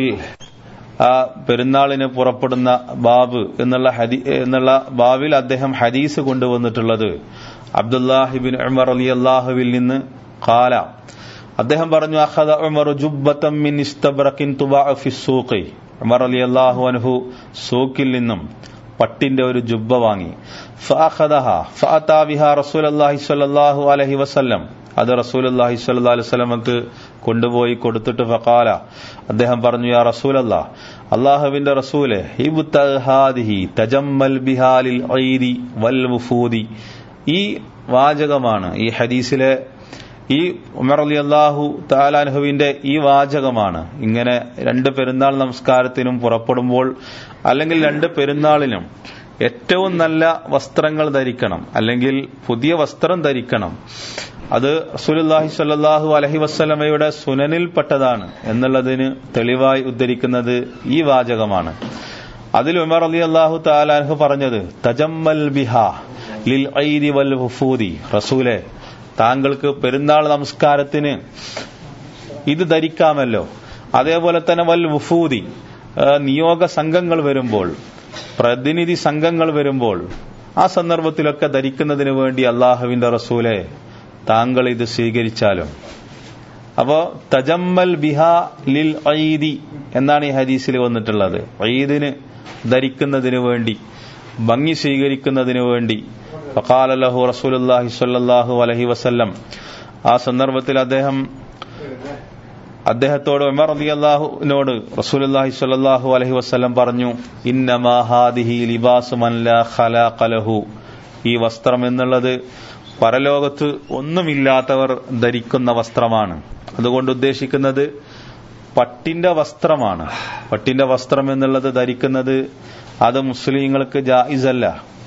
ആ പെരുന്നാളിന് പുറപ്പെടുന്ന ബാബ് എന്നുള്ള ഹദി എന്നുള്ള ബാബിൽ അദ്ദേഹം ഹദീസ് കൊണ്ടുവന്നിട്ടുള്ളത് അബ്ദുല്ലാഹിബിൻ ഉമർ അലി അള്ളാഹുവിൽ നിന്ന് കാല അദ്ദേഹം പറഞ്ഞു അഖദ ഉമർ ജുബ്ബത്തം മിൻ ഇസ്തബ്റക്കിൻ തുബാഅ ഫി സൂഖി ഉമർ അലി അള്ളാഹു അൻഹു സൂക്കിൽ നിന്നും പട്ടിന്റെ ഒരു ജുബ്ബ വാങ്ങി ഫഅഖദഹ ഫഅതാ ബിഹാ റസൂലുള്ളാഹി സ്വല്ലല്ലാഹു അലൈഹി വസല്ലം അത് റസൂലുള്ളാഹി സ്വല്ലല്ലാഹു അലൈഹി വസല്ലമക്ക് കൊണ്ടുപോയി കൊടുത്തിട്ട് ഫഖാല അദ്ദേഹം പറഞ്ഞു യാ റസൂലല്ലാ അള്ളാഹുവിന്റെ റസൂലെ ഹാദിഹി തജമ്മൽ ബിഹാലിൽ ഐദി വൽ വുഫൂദി ഈ വാചകമാണ് ഈ ഹദീസിലെ ഈ ഉമർ അലി അള്ളാഹു താലാൻഹുവിന്റെ ഈ വാചകമാണ് ഇങ്ങനെ രണ്ട് പെരുന്നാൾ നമസ്കാരത്തിനും പുറപ്പെടുമ്പോൾ അല്ലെങ്കിൽ രണ്ട് പെരുന്നാളിനും ഏറ്റവും നല്ല വസ്ത്രങ്ങൾ ധരിക്കണം അല്ലെങ്കിൽ പുതിയ വസ്ത്രം ധരിക്കണം അത് റസൂലുല്ലാഹി സ്വല്ലല്ലാഹു അലഹി വസ്ലമയുടെ സുനനിൽപ്പെട്ടതാണ് എന്നുള്ളതിന് തെളിവായി ഉദ്ധരിക്കുന്നത് ഈ വാചകമാണ് അതിൽ ഉമർ അലി അള്ളാഹു താലാൻഹു പറഞ്ഞത് തജമ്മൽ ബിഹ ലിൽ ഐദി വൽ ഹുഫൂദി റസൂലെ താങ്കൾക്ക് പെരുന്നാൾ നമസ്കാരത്തിന് ഇത് ധരിക്കാമല്ലോ അതേപോലെ തന്നെ വൽ വുഫൂദി നിയോഗ സംഘങ്ങൾ വരുമ്പോൾ പ്രതിനിധി സംഘങ്ങൾ വരുമ്പോൾ ആ സന്ദർഭത്തിലൊക്കെ ധരിക്കുന്നതിന് വേണ്ടി അള്ളാഹുവിന്റെ റസൂലെ താങ്കൾ ഇത് സ്വീകരിച്ചാലും അപ്പോ തജമ്മൽ ബിഹ ലിൽ ഐദി എന്നാണ് ഈ ഹദീസിൽ വന്നിട്ടുള്ളത് ഐദിന് ധരിക്കുന്നതിന് വേണ്ടി ഭംഗി സ്വീകരിക്കുന്നതിന് വേണ്ടി ഫഖാലഹു റസൂലുല്ലാഹി സ്വല്ലല്ലാഹു അലൈഹി വസല്ലം ആ സന്ദർഭത്തിൽ അദ്ദേഹം അദ്ദേഹത്തോട് ഉമർ അലി അള്ളാഹുവിനോട് റസൂലുല്ലാഹി സ്വല്ലല്ലാഹു അലൈഹി വസല്ലം പറഞ്ഞു ഇന്നമാ ഹാദിഹി ലിബാസു മൻ ലാ ഖലാഖ ലഹു ഈ വസ്ത്രം എന്നുള്ളത് പരലോകത്ത് ഒന്നുമില്ലാത്തവർ ധരിക്കുന്ന വസ്ത്രമാണ് അതുകൊണ്ട് ഉദ്ദേശിക്കുന്നത് പട്ടിന്റെ വസ്ത്രമാണ് പട്ടിന്റെ വസ്ത്രം എന്നുള്ളത് ധരിക്കുന്നത് അത് മുസ്ലിങ്ങൾക്ക് ജായിസല്ല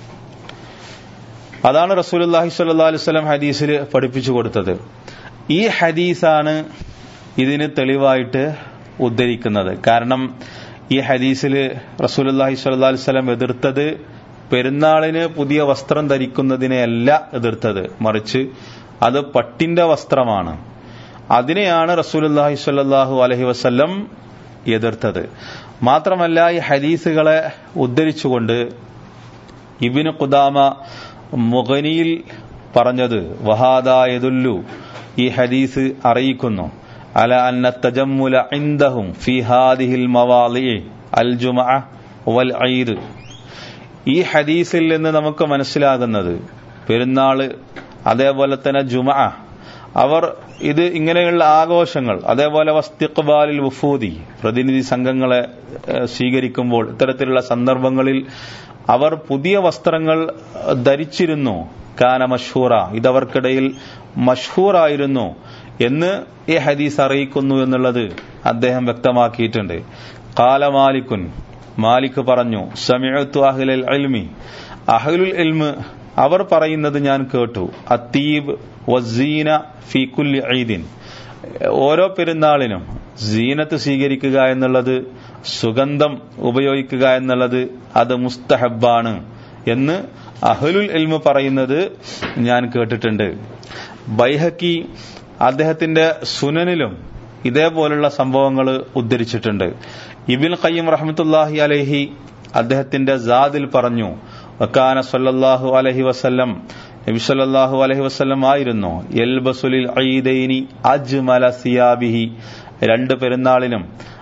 അതാണ് റസൂലുല്ലാഹി സ്വല്ലല്ലാഹു അലൈഹി വസല്ലം ഹദീസിൽ പഠിപ്പിച്ചു കൊടുത്തത് ഈ ഹദീസാണ് ഇതിന് തെളിവായിട്ട് ഉദ്ധരിക്കുന്നത് കാരണം ഈ ഹദീസിൽ റസൂലുല്ലാഹി സ്വല്ലല്ലാഹു അലൈഹി വസല്ലം എതിർത്തത് പെരുന്നാളിന് പുതിയ വസ്ത്രം ധരിക്കുന്നതിനെയല്ല എതിർത്തത് മറിച്ച് അത് പട്ടിന്റെ വസ്ത്രമാണ് അതിനെയാണ് റസൂലുല്ലാഹി സ്വല്ലല്ലാഹു അലൈഹി വസല്ലം എതിർത്തത് മാത്രമല്ല ഈ ഹദീസുകളെ ഉദ്ധരിച്ചുകൊണ്ട് ഇബിന് ഖുദാമ മുഗനിയിൽ പറഞ്ഞത് വഹാദായതുല്ലു ഈ ഹദീസ് അറിയിക്കുന്നു അല അന്ന തജമ്മുല ഇൻദഹും ഫി ഹാദിഹിൽ മവാലി അൽ ജുമഅ വൽ ഐദ് ഈ ഹദീസിൽ നിന്ന് നമുക്ക് മനസ്സിലാകുന്നത് പെരുന്നാള് അതേപോലെ തന്നെ ജുമ അവർ ഇത് ഇങ്ങനെയുള്ള ആഘോഷങ്ങൾ അതേപോലെ വസ്തിഖ്ബാലിൽ വുഫൂദി പ്രതിനിധി സംഘങ്ങളെ സ്വീകരിക്കുമ്പോൾ ഇത്തരത്തിലുള്ള സന്ദർഭങ്ങളിൽ അവർ പുതിയ വസ്ത്രങ്ങൾ ധരിച്ചിരുന്നു കാന മഷൂറ ഇതവർക്കിടയിൽ മഷൂറായിരുന്നു എന്ന് ഈ ഹദീസ് അറിയിക്കുന്നു എന്നുള്ളത് അദ്ദേഹം വ്യക്തമാക്കിയിട്ടുണ്ട് കാലമാലിക്കുൻ മാലിക് പറഞ്ഞു സമയത്തു അഹ്ലൽ അൽമി അഹ്ലുൽ ഇൽമ് അവർ പറയുന്നത് ഞാൻ കേട്ടു അത്തീബ് വസീന ഫി കുല്ലി ഐദിൻ ഓരോ പെരുന്നാളിനും സീനത്ത് സ്വീകരിക്കുക എന്നുള്ളത് സുഗന്ധം ഉപയോഗിക്കുക എന്നുള്ളത് അത് മുസ്തഹബാണ് എന്ന് അഹ്ലുൽ ഇൽമ് പറയുന്നത് ഞാൻ കേട്ടിട്ടുണ്ട് ബൈഹക്കി അദ്ദേഹത്തിന്റെ സുനനിലും ഇതേപോലുള്ള സംഭവങ്ങൾ ഉദ്ധരിച്ചിട്ടുണ്ട് ഇബിൻ ഖയ്യം റഹ്മത്തുല്ലാഹി അലഹി അദ്ദേഹത്തിന്റെ ജാദിൽ പറഞ്ഞു വക്കാന സല്ലല്ലാഹു അലഹി വസല്ലം നബി സല്ലല്ലാഹു അലൈഹി വസല്ലം ആയിരുന്നു യൽബസുലിൽ ഐദൈനി അജ്മല സിയാബിഹി രണ്ട് പെരുന്നാളിനും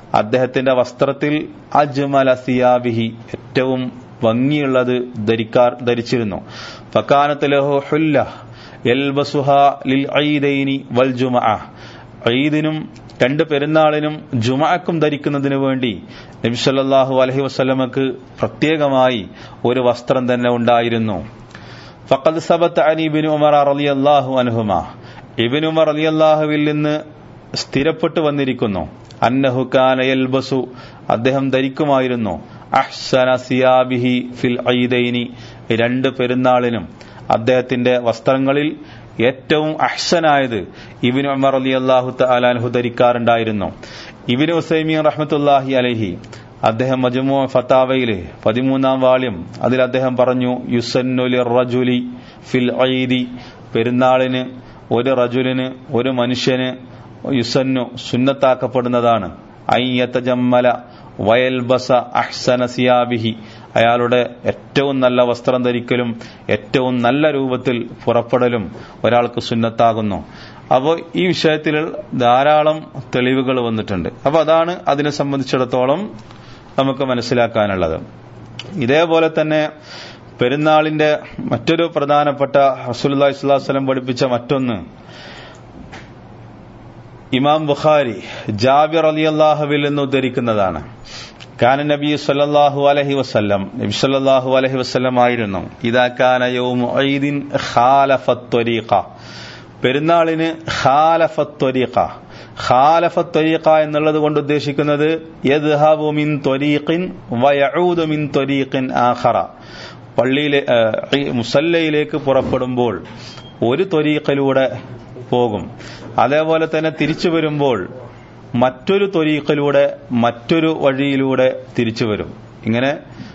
അദ്ദേഹത്തിന്റെ വസ്ത്രത്തിൽ അജ്മല സിയാബിഹി ഏറ്റവും ഭംഗിയുള്ളത് ധരിക്കാർ ധരിച്ചിരുന്നു ഫക്കാനത്ത് ലഹു ഹുല്ല യൽബസുഹ ലിൽ ഐദൈനി വൽ ജുമഅ ഈദിനും രണ്ട് പെരുന്നാളിനും ജുമഅക്കും ധരിക്കുന്നതിന് വേണ്ടി നബി സല്ലല്ലാഹു അലൈഹി വസല്ലമക്ക് പ്രത്യേകമായി ഒരു വസ്ത്രം തന്നെ ഉണ്ടായിരുന്നു ഫഖദ് സബത്ത് അനി ഇബ്നു ഉമർ റളിയല്ലാഹു അൻഹുമ ഇബ്നു ഉമർ റളിയല്ലാഹുവിൽ നിന്ന് സ്ഥിരപ്പെട്ടു വന്നിരിക്കുന്നു അന്നഹു കാന യൽബസു അദ്ദേഹം ധരിക്കുമായിരുന്നു അഹ്സന സിയാബിഹി ഫിൽ ഐദൈനി രണ്ട് പെരുന്നാളിനും അദ്ദേഹത്തിന്റെ വസ്ത്രങ്ങളിൽ ഏറ്റവും അഹ്സനായത് ഇബിന് ഉമർ അലി അള്ളാഹു തലാൻഹു ധരിക്കാറുണ്ടായിരുന്നു ഇബിന് ഉസൈമിയൻ റഹ്മത്തുല്ലാഹി അലഹി അദ്ദേഹം മജമു ഫത്താവയിലെ പതിമൂന്നാം വാള്യം അതിൽ അദ്ദേഹം പറഞ്ഞു യുസന്നുലി റജുലി ഫിൽ ഐദി പെരുന്നാളിന് ഒരു റജുലിന് ഒരു മനുഷ്യന് യുസന്നു സുന്നത്താക്കപ്പെടുന്നതാണ് അയ്യത്തജമ്മല വയൽബസ അഹ്സന സിയാബിഹി അയാളുടെ ഏറ്റവും നല്ല വസ്ത്രം ധരിക്കലും ഏറ്റവും നല്ല രൂപത്തിൽ പുറപ്പെടലും ഒരാൾക്ക് സുന്നത്താകുന്നു അപ്പോൾ ഈ വിഷയത്തിൽ ധാരാളം തെളിവുകൾ വന്നിട്ടുണ്ട് അപ്പോൾ അതാണ് അതിനെ സംബന്ധിച്ചിടത്തോളം നമുക്ക് മനസ്സിലാക്കാനുള്ളത് ഇതേപോലെ തന്നെ പെരുന്നാളിന്റെ മറ്റൊരു പ്രധാനപ്പെട്ട റസൂലുള്ളാഹി സ്വല്ലല്ലാഹു അലൈഹി വസല്ലം പഠിപ്പിച്ച മറ്റൊന്ന് ഇമാം ബുഖാരി ജാബിർ അലിയല്ലാഹുവിൽ നിന്ന് ഉദ്ധരിക്കുന്നതാണ് കാന നബി സല്ലല്ലാഹു അലൈഹി വസല്ലം നബി സല്ലല്ലാഹു അലൈഹി വസല്ലം ആയിരുന്നു ഇദാ കാന യൗമു ഈദിൻ ഖാലഫത്വരീഖ പെരുന്നാളിന് ഖാലഫത്വരീഖ ഖാലഫത്വരീഖ എന്നുള്ളത് കൊണ്ട് ഉദ്ദേശിക്കുന്നത് യദ്ഹബു മിൻ ത്വരീഖിൻ വയഊദു മിൻ ത്വരീഖിൻ ആഖറ പള്ളിയിലെ മുസല്ലയിലേക്ക് പുറപ്പെടുമ്പോൾ ഒരു ത്വരീഖിലൂടെ പോകും അതേപോലെ തന്നെ തിരിച്ചു വരുമ്പോൾ മറ്റൊരു ത്വരീഖിലൂടെ മറ്റൊരു വഴിയിലൂടെ തിരിച്ചു വരും ഇങ്ങനെ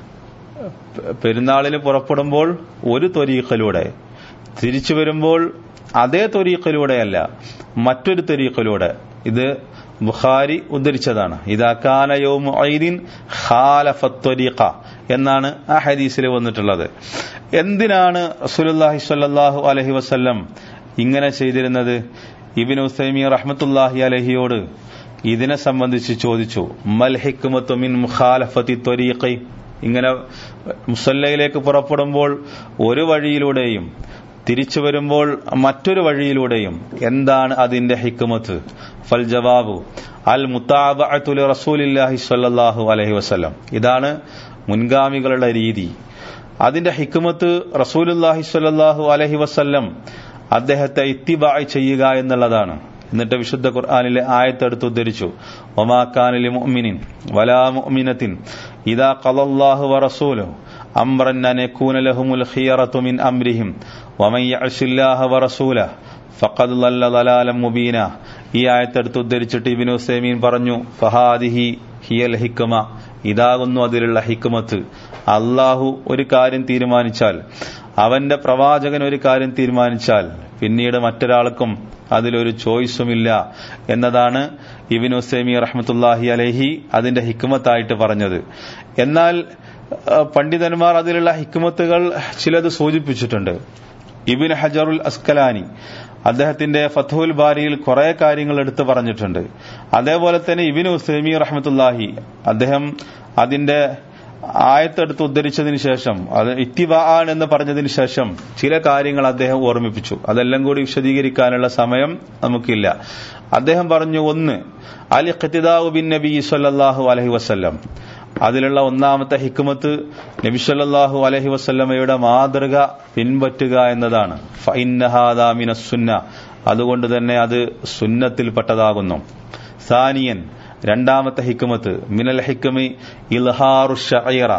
പെരുന്നാളിന് പുറപ്പെടുമ്പോൾ ഒരു ത്വരീഖിലൂടെ തിരിച്ചു വരുമ്പോൾ അതേ ത്വരീഖിലൂടെയല്ല മറ്റൊരു ത്വരീഖിലൂടെ ഇത് ബുഖാരി ഉദ്ധരിച്ചതാണ് ഇതാക്കാന യോമു ഐദിൻ ഖാലഫത്വരീഖ എന്നാണ് ആ ഹദീസിൽ വന്നിട്ടുള്ളത് എന്തിനാണ് റസൂലുള്ളാഹി സ്വല്ലല്ലാഹു അലൈഹി വസല്ലം ഇങ്ങനെ ചെയ്തിരുന്നത് ഇബിൻ ഉസൈമി റഹ്മത്തുല്ലാഹി അലഹിയോട് ഇതിനെ സംബന്ധിച്ച് ചോദിച്ചു മൽ ഹിക്മത്തു മിൻ മുഖാലഫത്തി ത്വരീഖി ഇങ്ങനെ മുസല്ലയിലേക്ക് പുറപ്പെടുമ്പോൾ ഒരു വഴിയിലൂടെയും തിരിച്ചു വരുമ്പോൾ മറ്റൊരു വഴിയിലൂടെയും എന്താണ് അതിന്റെ ഹിക്മത്ത് ഫൽ ജവാബു അൽ മുത്താബഅത്തു റസൂലില്ലാഹി സ്വല്ലല്ലാഹു അലൈഹി വസല്ലം ഇതാണ് മുൻഗാമികളുടെ രീതി അതിന്റെ ഹിക്മത്ത് റസൂലുല്ലാഹി സ്വല്ലല്ലാഹു അലൈഹി വസല്ലം അദ്ദേഹത്തെ ഇത്തിബായ് ചെയ്യുക എന്നുള്ളതാണ് എന്നിട്ട് വിശുദ്ധ ഖുർആാനിലെ ആയത്തെടുത്ത് ഉദ്ധരിച്ചു ഒമാക്കാനിലെ മുഅ്മിനിൻ വലാ മുഅ്മിനത്തിൻ ഇദാ ഖലല്ലാഹു വറസൂലു അംറൻ അൻ യകൂന ലഹുമുൽ ഖിയറതു മിൻ അംരിഹിം വമൻ യഅസില്ലാഹ വറസൂലഹു ഫഖദ് ളല്ല ളലാലം മുബീന ഈ ആയത്തെടുത്ത് ഉദ്ധരിച്ചിട്ട് ഇബ്നു ഉസൈമീൻ പറഞ്ഞു ഫഹാദിഹി ഹിയൽ ഹിക്മ ഇതാകുന്നു അതിലുള്ള ഹിക്മത്ത് അള്ളാഹു ഒരു കാര്യം തീരുമാനിച്ചാൽ അവന്റെ പ്രവാചകൻ ഒരു കാര്യം തീരുമാനിച്ചാൽ പിന്നീട് മറ്റൊരാൾക്കും അതിലൊരു ചോയ്സുമില്ല എന്നതാണ് ഇബിൻ ഉസൈമി റഹ്മത്തുല്ലാഹി അലഹി അതിന്റെ ഹിക്മത്തായിട്ട് പറഞ്ഞത് എന്നാൽ പണ്ഡിതന്മാർ അതിലുള്ള ഹിക്മത്തുകൾ ചിലത് സൂചിപ്പിച്ചിട്ടുണ്ട് ഇബിൻ ഹജറുൽ അസ്കലാനി അദ്ദേഹത്തിന്റെ ഫത്തുൽ ബാരിയിൽ കുറെ കാര്യങ്ങൾ എടുത്തു പറഞ്ഞിട്ടുണ്ട് അതേപോലെ തന്നെ ഇബിൻ ഉസൈമി റഹ്മത്തുല്ലാഹി അദ്ദേഹം അതിന്റെ ആയത്തെടുത്ത് ഉദ്ധരിച്ചതിന് ശേഷം അത് ഇത്തിബാൻ എന്ന് പറഞ്ഞതിന് ശേഷം ചില കാര്യങ്ങൾ അദ്ദേഹം ഓർമ്മിപ്പിച്ചു അതെല്ലാം കൂടി വിശദീകരിക്കാനുള്ള സമയം നമുക്കില്ല അദ്ദേഹം പറഞ്ഞു ഒന്ന് അലി ഖത്തിദാവു ബിൻ നബി സല്ലാഹു അലഹി വസ്ല്ലം അതിലുള്ള ഒന്നാമത്തെ ഹിക്മത്ത് നബി സല്ലാഹു അലഹി വസ്ല്ലമയുടെ മാതൃക പിൻപറ്റുക എന്നതാണ് ഫൈനഹാദാമിന സുന്ന അതുകൊണ്ട് തന്നെ അത് സുന്നത്തിൽപ്പെട്ടതാകുന്നു സാനിയൻ രണ്ടാമത്തെ ഹിക്മത്ത് മിനൽ ഹിക്മി ഇൽഹാറു ഷൈറ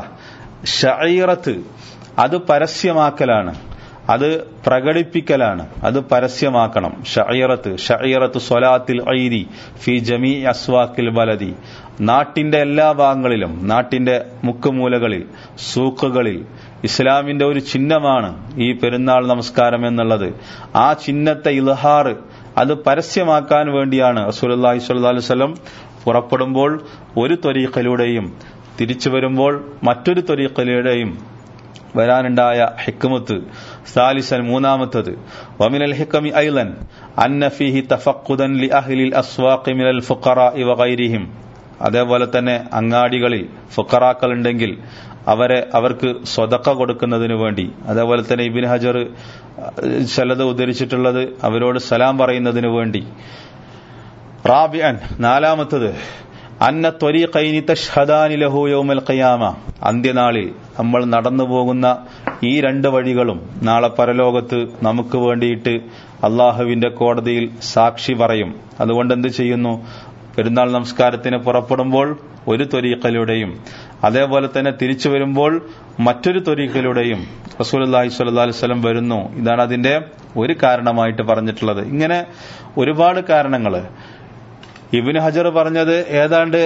ഷൈറത്ത് അത് പരസ്യമാക്കലാണ് അത് പ്രകടിപ്പിക്കലാണ് അത് പരസ്യമാക്കണം ഷൈറത്ത് ഷൈറത്ത് സ്വലാത്തിൽ ഐരി ഫി ജമീ അസ്വാക്കിൽ ബലതി നാട്ടിന്റെ എല്ലാ ഭാഗങ്ങളിലും നാട്ടിന്റെ മുക്കുമൂലകളിൽ സൂക്കുകളിൽ ഇസ്ലാമിന്റെ ഒരു ചിഹ്നമാണ് ഈ പെരുന്നാൾ നമസ്കാരം എന്നുള്ളത് ആ ചിഹ്നത്തെ ഇൽഹാർ അത് പരസ്യമാക്കാൻ വേണ്ടിയാണ് റസൂലി സ്വല്ലി വല്ലം പുറപ്പെടുമ്പോൾ ഒരു ത്വരീഖിലൂടെയും തിരിച്ചു വരുമ്പോൾ മറ്റൊരു ത്വരീഖിലൂടെയും വരാനുണ്ടായ ഹിക്മത്ത് സാലിസൻ മൂന്നാമത്തത് വമിനൽ ഹിക്കമി ഐലൻ അന്ന ഫീഹി തഫഖുദൻ ലി അഹ്ലിൽ അസ്വാഖി മിനൽ ഫുഖറാഇ വഗൈരിഹിം അതേപോലെ തന്നെ അങ്ങാടികളിൽ ഫുക്കറാക്കൾ ഉണ്ടെങ്കിൽ അവരെ അവർക്ക് സ്വതക്ക കൊടുക്കുന്നതിന് വേണ്ടി അതേപോലെ തന്നെ ഇബിൻ ഹജർ ചിലത് ഉദ്ധരിച്ചിട്ടുള്ളത് അവരോട് സലാം പറയുന്നതിന് വേണ്ടി റാബിഅൻ നാലാമത്തത് അന്ന ത്വരീഖൈനി തഷ്ഹദാനി ലഹു യൗമൽ ഖിയാമ അന്ത്യനാളിൽ നമ്മൾ നടന്നു പോകുന്ന ഈ രണ്ട് വഴികളും നാളെ പരലോകത്ത് നമുക്ക് വേണ്ടിയിട്ട് അള്ളാഹുവിന്റെ കോടതിയിൽ സാക്ഷി പറയും അതുകൊണ്ട് എന്ത് ചെയ്യുന്നു പെരുന്നാൾ നമസ്കാരത്തിന് പുറപ്പെടുമ്പോൾ ഒരു ത്വരീഖയിലൂടെയും അതേപോലെ തന്നെ തിരിച്ചു വരുമ്പോൾ മറ്റൊരു ത്വരീഖയിലൂടെയും റസൂലി സ്വല്ലി വസ്ലം വരുന്നു ഇതാണ് അതിന്റെ ഒരു കാരണമായിട്ട് പറഞ്ഞിട്ടുള്ളത് ഇങ്ങനെ ഒരുപാട് കാരണങ്ങൾ ഇബിന് ഹജർ പറഞ്ഞത് ഏതാണ്ട്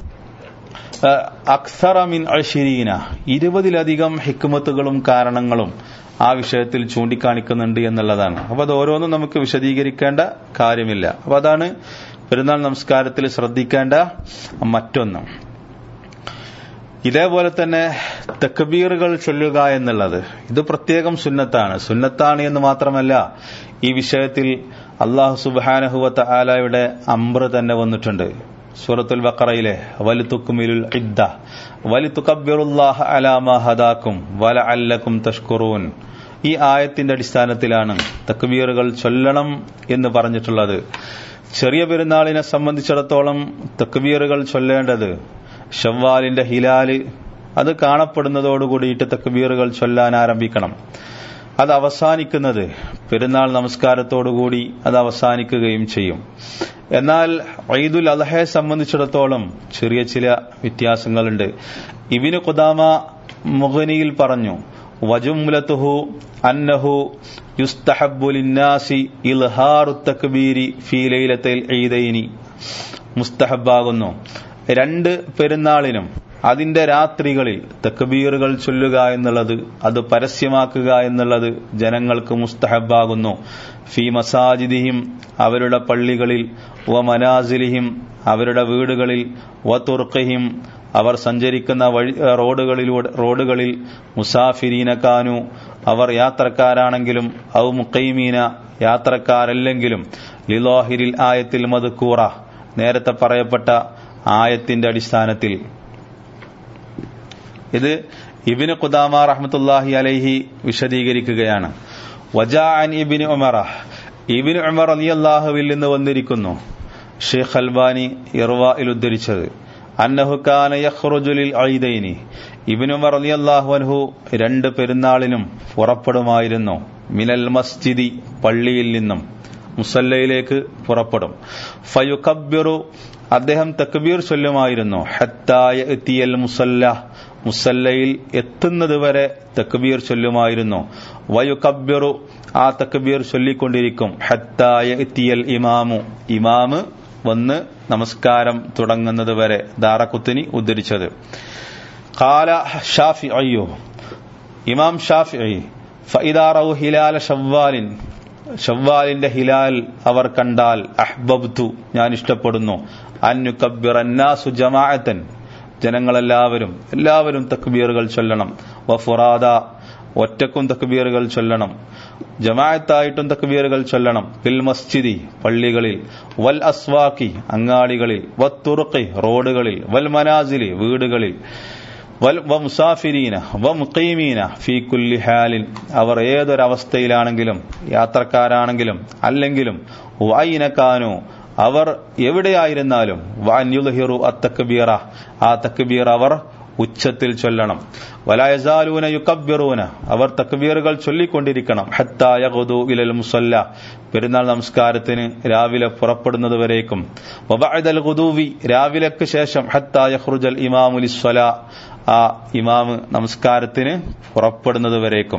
അക്സറ മിൻ അഷിരീന ഇരുപതിലധികം ഹിക്മത്തുകളും കാരണങ്ങളും ആ വിഷയത്തിൽ ചൂണ്ടിക്കാണിക്കുന്നുണ്ട് എന്നുള്ളതാണ് അപ്പൊ അത് ഓരോന്നും നമുക്ക് വിശദീകരിക്കേണ്ട കാര്യമില്ല അപ്പൊ അതാണ് പെരുന്നാൾ നമസ്കാരത്തിൽ ശ്രദ്ധിക്കേണ്ട മറ്റൊന്ന് ഇതേപോലെ തന്നെ തക്ബീറുകൾ ചൊല്ലുക എന്നുള്ളത് ഇത് പ്രത്യേകം സുന്നത്താണ് സുന്നത്താണ് എന്ന് മാത്രമല്ല ഈ വിഷയത്തിൽ അള്ളാഹു സുബാനഹുവത്ത ആലയുടെ അമ്ര തന്നെ വന്നിട്ടുണ്ട് സൂറത്തുൽ ബക്കറയിലെ വലിത്തുക്കുമിലുൽ ഇദ്ദ വലിത്തുക്കബിറുല്ലാഹ അലാമ ഹദാക്കും വല അല്ലക്കും തഷ്കുറൂൻ ഈ ആയത്തിന്റെ അടിസ്ഥാനത്തിലാണ് തക്ബീറുകൾ ചൊല്ലണം എന്ന് പറഞ്ഞിട്ടുള്ളത് ചെറിയ പെരുന്നാളിനെ സംബന്ധിച്ചിടത്തോളം തക്ബീറുകൾ ചൊല്ലേണ്ടത് ഷവ്വാലിന്റെ ഹിലാല് അത് കാണപ്പെടുന്നതോടുകൂടിയിട്ട് തക്ബീറുകൾ ചൊല്ലാൻ ആരംഭിക്കണം അത് അവസാനിക്കുന്നത് പെരുന്നാൾ നമസ്കാരത്തോടുകൂടി അത് അവസാനിക്കുകയും ചെയ്യും എന്നാൽ ഈദുൽ അലഹയെ സംബന്ധിച്ചിടത്തോളം ചെറിയ ചില വ്യത്യാസങ്ങളുണ്ട് ഇബിന് ഖുദാമ മുഹനിയിൽ പറഞ്ഞു വജുമുലത്തുഹു അന്നഹു യുസ്തഹബുലിന്നാസി ഇൽഹാറു തക്ബീരി ഫീ ലൈലത്തിൽ ഈദൈനി മുസ്തഹബാകുന്നു രണ്ട് പെരുന്നാളിനും അതിന്റെ രാത്രികളിൽ തക്ബീറുകൾ ചൊല്ലുക എന്നുള്ളത് അത് പരസ്യമാക്കുക എന്നുള്ളത് ജനങ്ങൾക്ക് മുസ്തഹബാകുന്നു ഫി മസാജിദിഹിം അവരുടെ പള്ളികളിൽ വ മനാസിലിഹിം അവരുടെ വീടുകളിൽ വ തുർക്കഹിം അവർ സഞ്ചരിക്കുന്ന വഴി റോഡുകളിലൂടെ റോഡുകളിൽ മുസാഫിരീന കാനു അവർ യാത്രക്കാരാണെങ്കിലും ഔ മുക്കൈമീന യാത്രക്കാരല്ലെങ്കിലും ലിലോഹിരിൽ ആയത്തിൽ മതുക്കൂറ നേരത്തെ പറയപ്പെട്ട ആയത്തിന്റെ അടിസ്ഥാനത്തിൽ ഇത് ഇബിന് ഖുദാമ റഹ്മത്തുല്ലാഹി അലൈഹി വിശദീകരിക്കുകയാണ് വജാൻ ഇബിന് ഉമറ ഇബിന് ഉമർ അലി അള്ളാഹുവിൽ നിന്ന് വന്നിരിക്കുന്നു ഷെയ്ഖ് അൽബാനി ഇർവായിൽ ഉദ്ധരിച്ചത് അന്നഹുക്കാന യഹ്റുജുലിൽ ഐദൈനി ഇബിന് ഉമർ അലി അള്ളാഹു അൻഹു രണ്ട് പെരുന്നാളിനും പുറപ്പെടുമായിരുന്നു മിനൽ മസ്ജിദി പള്ളിയിൽ നിന്നും മുസല്ലയിലേക്ക് പുറപ്പെടും ഫയുക്കബിറു അദ്ദേഹം തക്ബീർ ചൊല്ലുമായിരുന്നു ഹത്തായ എത്തിയൽ മുസല്ല മുസല്ലയിൽ എത്തുന്നതുവരെ തക്ബീർ ചൊല്ലുമായിരുന്നു വയുക്കബിറു ആ തക്ബീർ ചൊല്ലിക്കൊണ്ടിരിക്കും ഹത്തായ എത്തിയൽ ഇമാമു ഇമാമ് വന്ന് നമസ്കാരം തുടങ്ങുന്നത് വരെ ദാറക്കുത്തിനി ഉദ്ധരിച്ചത് കാല ഷാഫി അയ്യോ ഇമാം ഷാഫി ഫൈദാറു ഹിലാല ഷവ്വാലിൻ ഷവ്വാലിന്റെ ഹിലാൽ അവർ കണ്ടാൽ അഹ്ബബ്തു ഞാൻ ഇഷ്ടപ്പെടുന്നു അന്നുക്കബിറന്നാസു ജമാഅത്തൻ ജനങ്ങളെല്ലാവരും എല്ലാവരും തക്ബീറുകൾ ചൊല്ലണം വഫുറാദ ഒറ്റക്കും തക്ബീറുകൾ ചൊല്ലണം ജമാഅത്തായിട്ടും തക്ബീറുകൾ ചൊല്ലണം ഫിൽ മസ്ജിദി പള്ളികളിൽ വൽ അസ്വാക്കി അങ്ങാടികളിൽ വത്തുറുക്കി റോഡുകളിൽ വൽ മനാസിലി വീടുകളിൽ വൽ വ മുസാഫിരീന വ മുഖീമീന ഫീ കുല്ലി ഹാലിൻ അവർ ഏതൊരവസ്ഥയിലാണെങ്കിലും യാത്രക്കാരാണെങ്കിലും അല്ലെങ്കിലും വായിനക്കാനോ അവർ എവിടെയായിരുന്നാലും വാൻയുൽഹിറു അത്തക്ബീറ ആ തക്ബീർ അവർ ഉച്ചത്തിൽ ചൊല്ലണം വലായസാലൂന യുക്കബിറൂന അവർ തക്ബീറുകൾ ചൊല്ലിക്കൊണ്ടിരിക്കണം ഹത്തായഹുദു ഇലൽ മുസല്ല പെരുന്നാൾ നമസ്കാരത്തിന് രാവിലെ പുറപ്പെടുന്നതുവരേക്കും വബഅദൽ ഖുദൂവി രാവിലെക്ക് ശേഷം ഹത്തായഹ്റുജൽ ഇമാമുലിസ്വല ആ ഇമാമ് നമസ്കാരത്തിന് പുറപ്പെടുന്നതുവരേക്കും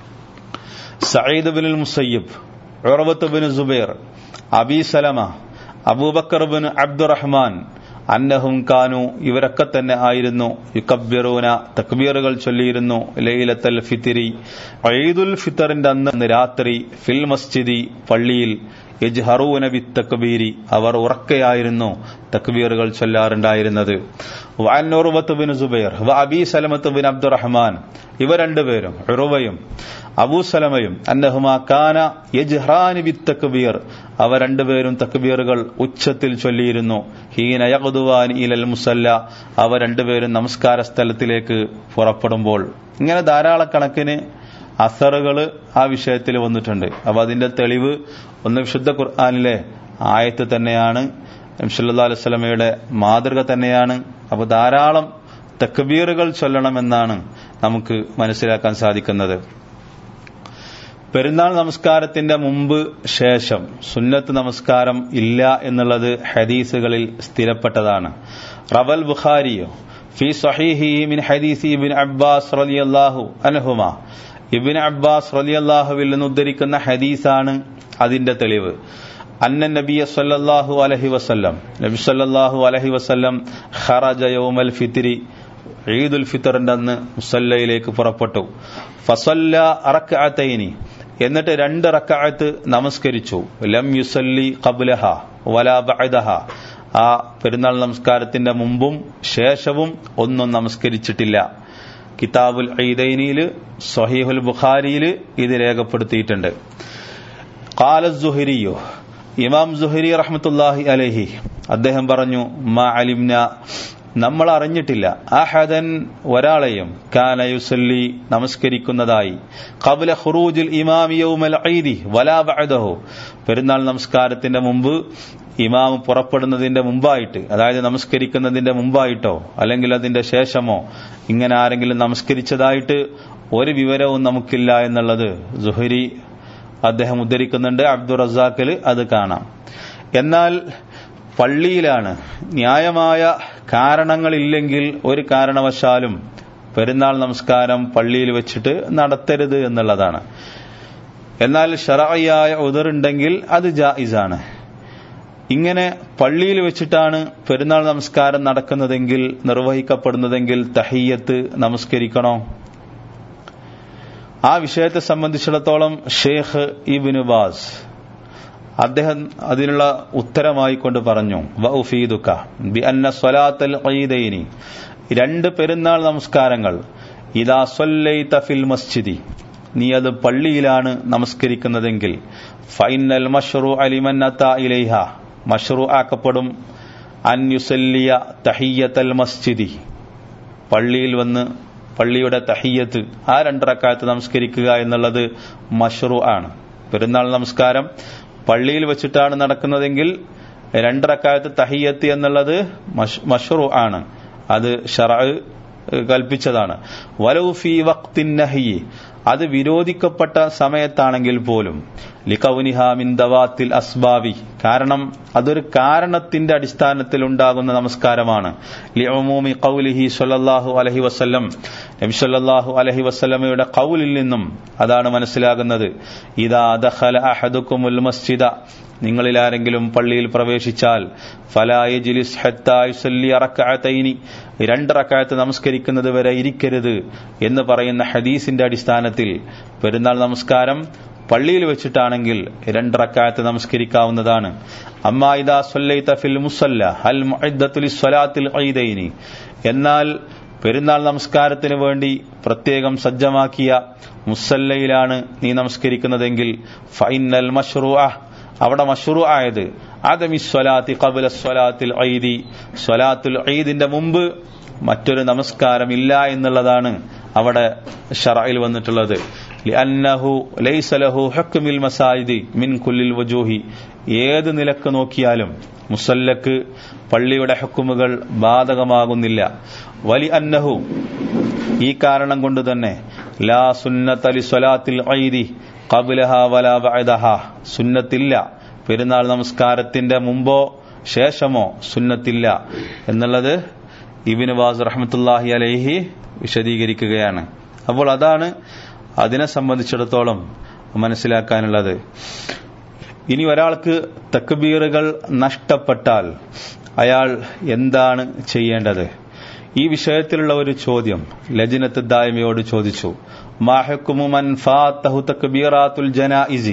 Sayyid bin Musayyib Urwah bin Zubair Abi Salama Abubakar bin Abdurrahman അന്നഹും കാനു ഇവരൊക്കെ തന്നെ ആയിരുന്നു യുക്കബിറൂന തക്ബീറുകൾ ചൊല്ലിയിരുന്നു ലൈലത്തൽ ഫിത്തിരി ഈദുൽ ഫിത്തറിന്റെ അന്ന് രാത്രി ഫിൽ മസ്ജിദി പള്ളിയിൽ യജ്ഹറൂന ബിത്തക്ബീരി അവർ ഉറക്കെയായിരുന്നു തക്ബീറുകൾ ചൊല്ലാറുണ്ടായിരുന്നത് വഅൻ ഉർവത്ത് ബിൻ സുബൈർ വ അബി സലമത്ത് ബിൻ അബ്ദുറഹ്മാൻ ഇവ രണ്ടുപേരും ഉറുവയും അബൂ സലമയും അന്നഹുമാ കാന യജ്ഹറാനി ബിത്തക്ബീർ അവ രണ്ടുപേരും തക്ബീറുകൾ ഉച്ചത്തിൽ ചൊല്ലിയിരുന്നു ഹീന യഖ്ദുവാൻ ഇലൽ മുസല്ല അവ രണ്ടുപേരും നമസ്കാര സ്ഥലത്തിലേക്ക് പുറപ്പെടുമ്പോൾ ഇങ്ങനെ ധാരാളക്കണക്കിന് അസറുകൾ ആ വിഷയത്തിൽ വന്നിട്ടുണ്ട് അപ്പൊ അതിന്റെ തെളിവ് ഒന്ന് വിശുദ്ധ ഖുർആാനിലെ ആയത്ത് തന്നെയാണ് നബ്സല്ലാ അലൈഹി സ്വലമയുടെ മാതൃക തന്നെയാണ് അപ്പൊ ധാരാളം തക്ബീറുകൾ ചൊല്ലണമെന്നാണ് നമുക്ക് മനസ്സിലാക്കാൻ സാധിക്കുന്നത് പെരുന്നാൾ നമസ്കാരത്തിന്റെ മുമ്പ് ശേഷം സുന്നത്ത് നമസ്കാരം ഇല്ല എന്നുള്ളത് ഹദീസുകളിൽ സ്ഥിരപ്പെട്ടതാണ് റവൽ ബുഖാരിയോ ഫി സഹീഹി മിൻ ഹദീസി ഇബിൻ അബ്ബാസ് റളിയല്ലാഹു അൻഹുമ ഇബിൻ അബ്ബാസ് റളിയല്ലാഹുവിൽ നിന്ന് ഉദ്ധരിക്കുന്ന ഹദീസാണ് അതിന്റെ തെളിവ് അന്ന നബിയ സല്ലല്ലാഹു അലൈഹി വസല്ലം നബി സല്ലല്ലാഹു അലൈഹി വസല്ലം ഖറജ യൗമൽ ഫിത്രി ഈദുൽ ഫിത്തറിന്റെ അന്ന് മുസല്ലയിലേക്ക് പുറപ്പെട്ടു ഫസല്ല റക്അത്തൈനി എന്നിട്ട് രണ്ട് റക്അത്ത് നമസ്കരിച്ചു ലം യുസല്ലി ഖബ്ലഹ വലാ ബഅദഹ ആ പെരുന്നാൾ നമസ്കാരത്തിന്റെ മുമ്പും ശേഷവും ഒന്നും നമസ്കരിച്ചിട്ടില്ല കിതാബുൽ ഐദൈനിയിൽ സഹീഹുൽ ബുഖാരിയിൽ ഇത് രേഖപ്പെടുത്തിയിട്ടുണ്ട് കാല സുഹരിയോ ഇമാം സുഹരി റഹ്മത്തുല്ലാഹി അലഹി അദ്ദേഹം പറഞ്ഞു മാ അലിംന നമ്മൾ അറിഞ്ഞിട്ടില്ല അഹദൻ ഒരാളെയും കാന യുസല്ലി നമസ്കരിക്കുന്നതായി കബല ഖുറൂജുൽ ഇമാം യൗമൽ ഐദി വലാ ബഅദഹു പെരുന്നാൾ നമസ്കാരത്തിന്റെ മുമ്പ് ഇമാം പുറപ്പെടുന്നതിന്റെ മുമ്പായിട്ട് അതായത് നമസ്കരിക്കുന്നതിന്റെ മുമ്പായിട്ടോ അല്ലെങ്കിൽ അതിന്റെ ശേഷമോ ഇങ്ങനെ ആരെങ്കിലും നമസ്കരിച്ചതായിട്ട് ഒരു വിവരവും നമുക്കില്ല എന്നുള്ളത് സുഹരി അദ്ദേഹം ഉദ്ധരിക്കുന്നുണ്ട് അബ്ദുൾ റസാഖിൽ അത് കാണാം എന്നാൽ പള്ളിയിലാണ് ന്യായമായ കാരണങ്ങളില്ലെങ്കിൽ ഒരു കാരണവശാലും പെരുന്നാൾ നമസ്കാരം പള്ളിയിൽ വെച്ചിട്ട് നടത്തരുത് എന്നുള്ളതാണ് എന്നാൽ ഷറായിയായ ഉദറുണ്ടെങ്കിൽ അത് ജായിസാണ് ഇങ്ങനെ പള്ളിയിൽ വെച്ചിട്ടാണ് പെരുന്നാൾ നമസ്കാരം നടക്കുന്നതെങ്കിൽ നിർവഹിക്കപ്പെടുന്നതെങ്കിൽ തഹയ്യത്ത് നമസ്കരിക്കണോ ആ വിഷയത്തെ സംബന്ധിച്ചിടത്തോളം ഷെയ്ഖ് ഇബിന് ബാസ് അദ്ദേഹം അതിനുള്ള ഉത്തരമായി കൊണ്ട് പറഞ്ഞു വൗഫീദുക്ക ബി അന്ന സ്വലാത്തൽ ഖീദൈനി രണ്ട് പെരുന്നാൾ നമസ്കാരങ്ങൾ ഇതാ സ്വല്ലൈത ഫിൽ മസ്ജിദി നീ അത് പള്ളിയിലാണ് നമസ്കരിക്കുന്നതെങ്കിൽ ഫൈനൽ മഷ്റു അലിമൻ അത്ത ഇലൈഹ മഷ്റു ആക്കപ്പെടും അൻ യുസല്ലിയ തഹിയ്യത്തൽ മസ്ജിദി പള്ളിയിൽ വന്ന് പള്ളിയുടെ തഹിയ്യത്ത് ആ രണ്ടറക്കാലത്ത് നമസ്കരിക്കുക എന്നുള്ളത് മഷ്റു ആണ് പെരുന്നാൾ നമസ്കാരം പള്ളിയിൽ വെച്ചിട്ടാണ് നടക്കുന്നതെങ്കിൽ രണ്ടറക്കാലത്ത് തഹിയ്യത്ത് എന്നുള്ളത് മഷ്റു ആണ് അത് ഷറ കൽപ്പിച്ചതാണ് വലൗഫി വക്തിൻ നഹി അത് വിരോധിക്കപ്പെട്ട സമയത്താണെങ്കിൽ പോലും ലിക്കൗനിഹാമിൻ ദവാത്തിൽ അസ്ബാവി കാരണം അതൊരു കാരണത്തിന്റെ അടിസ്ഥാനത്തിൽ ഉണ്ടാകുന്ന നമസ്കാരമാണ് ലിഅമൂമി ഖൗലിഹി സ്വല്ലല്ലാഹു അലൈഹി വസല്ലം നബി സ്വല്ലല്ലാഹു അലൈഹി വസല്ലമയുടെ ഖൗലിൽ നിന്നും അതാണ് മനസ്സിലാകുന്നത് ഇദാ ദഖല അഹദുക്കുമുൽ മസ്ജിദ നിങ്ങളിൽ ആരെങ്കിലും പള്ളിയിൽ പ്രവേശിച്ചാൽ ഫലായജിലിസ് ഹത്തായുസല്ലി അറക്കാത്തൈനി രണ്ട് റക്കായത്ത് നമസ്കരിക്കുന്നത് വരെ ഇരിക്കരുത് എന്ന് പറയുന്ന ഹദീസിന്റെ അടിസ്ഥാനത്തിൽ പെരുന്നാൾ നമസ്കാരം പള്ളിയിൽ വെച്ചിട്ടാണെങ്കിൽ രണ്ട് റക്കായത്ത് നമസ്കരിക്കാവുന്നതാണ് അമ്മായിദാ സൊല്ലൈത ഫിൽ മുസല്ല അൽ മുഅദ്ദത്തുൽ സ്വലാത്തിൽ ഐദൈനി എന്നാൽ പെരുന്നാൾ നമസ്കാരത്തിന് വേണ്ടി പ്രത്യേകം സജ്ജമാക്കിയ മുസല്ലയിലാണ് നീ നമസ്കരിക്കുന്നതെങ്കിൽ ഫൈനൽ മഷ്റൂ അവിടെ മഷ്റൂ ആയത് ആദമി സ്വലാത്തി കബുല സ്വലാത്തിൽ ഐദി സ്വലാത്തുൽ ഐദിന്റെ മുമ്പ് മറ്റൊരു നമസ്കാരം ഇല്ല എന്നുള്ളതാണ് അവിടെ ഷറയിൽ വന്നിട്ടുള്ളത് ലിഅന്നഹു ലൈസ ലഹു ഹക്മിൽ മസാജിദി മിൻ കുല്ലിൽ വജൂഹി ഏത് നിലക്ക് നോക്കിയാലും മുസല്ലക്ക് പള്ളിയുടെ ഹക്കുമുകൾ ബാധകമാകുന്നില്ല വലി അന്നഹു ഈ കാരണം കൊണ്ട് തന്നെ ലാ സുന്നത്തലി സ്വലാത്തിൽ ഐദി കബുലഹ വല ബഅദഹ സുന്നത്തില്ല പെരുന്നാൾ നമസ്കാരത്തിന്റെ മുമ്പോ ശേഷമോ സുന്നത്തില്ല എന്നുള്ളത് ഇബിന് വാസ് റഹ്മത്തുല്ലാഹി അലൈഹി വിശദീകരിക്കുകയാണ് അപ്പോൾ അതാണ് അതിനെ സംബന്ധിച്ചിടത്തോളം മനസ്സിലാക്കാനുള്ളത് ഇനി ഒരാൾക്ക് തക്ബീറുകൾ നഷ്ടപ്പെട്ടാൽ അയാൾ എന്താണ് ചെയ്യേണ്ടത് ഈ വിഷയത്തിലുള്ള ഒരു ചോദ്യം ലജിനത്ത് ദായ്മയോട് ചോദിച്ചു മാഹക്കുമു മൻ ഫാത്തഹു തക്ബീറാത്തുൽ ജനായിസി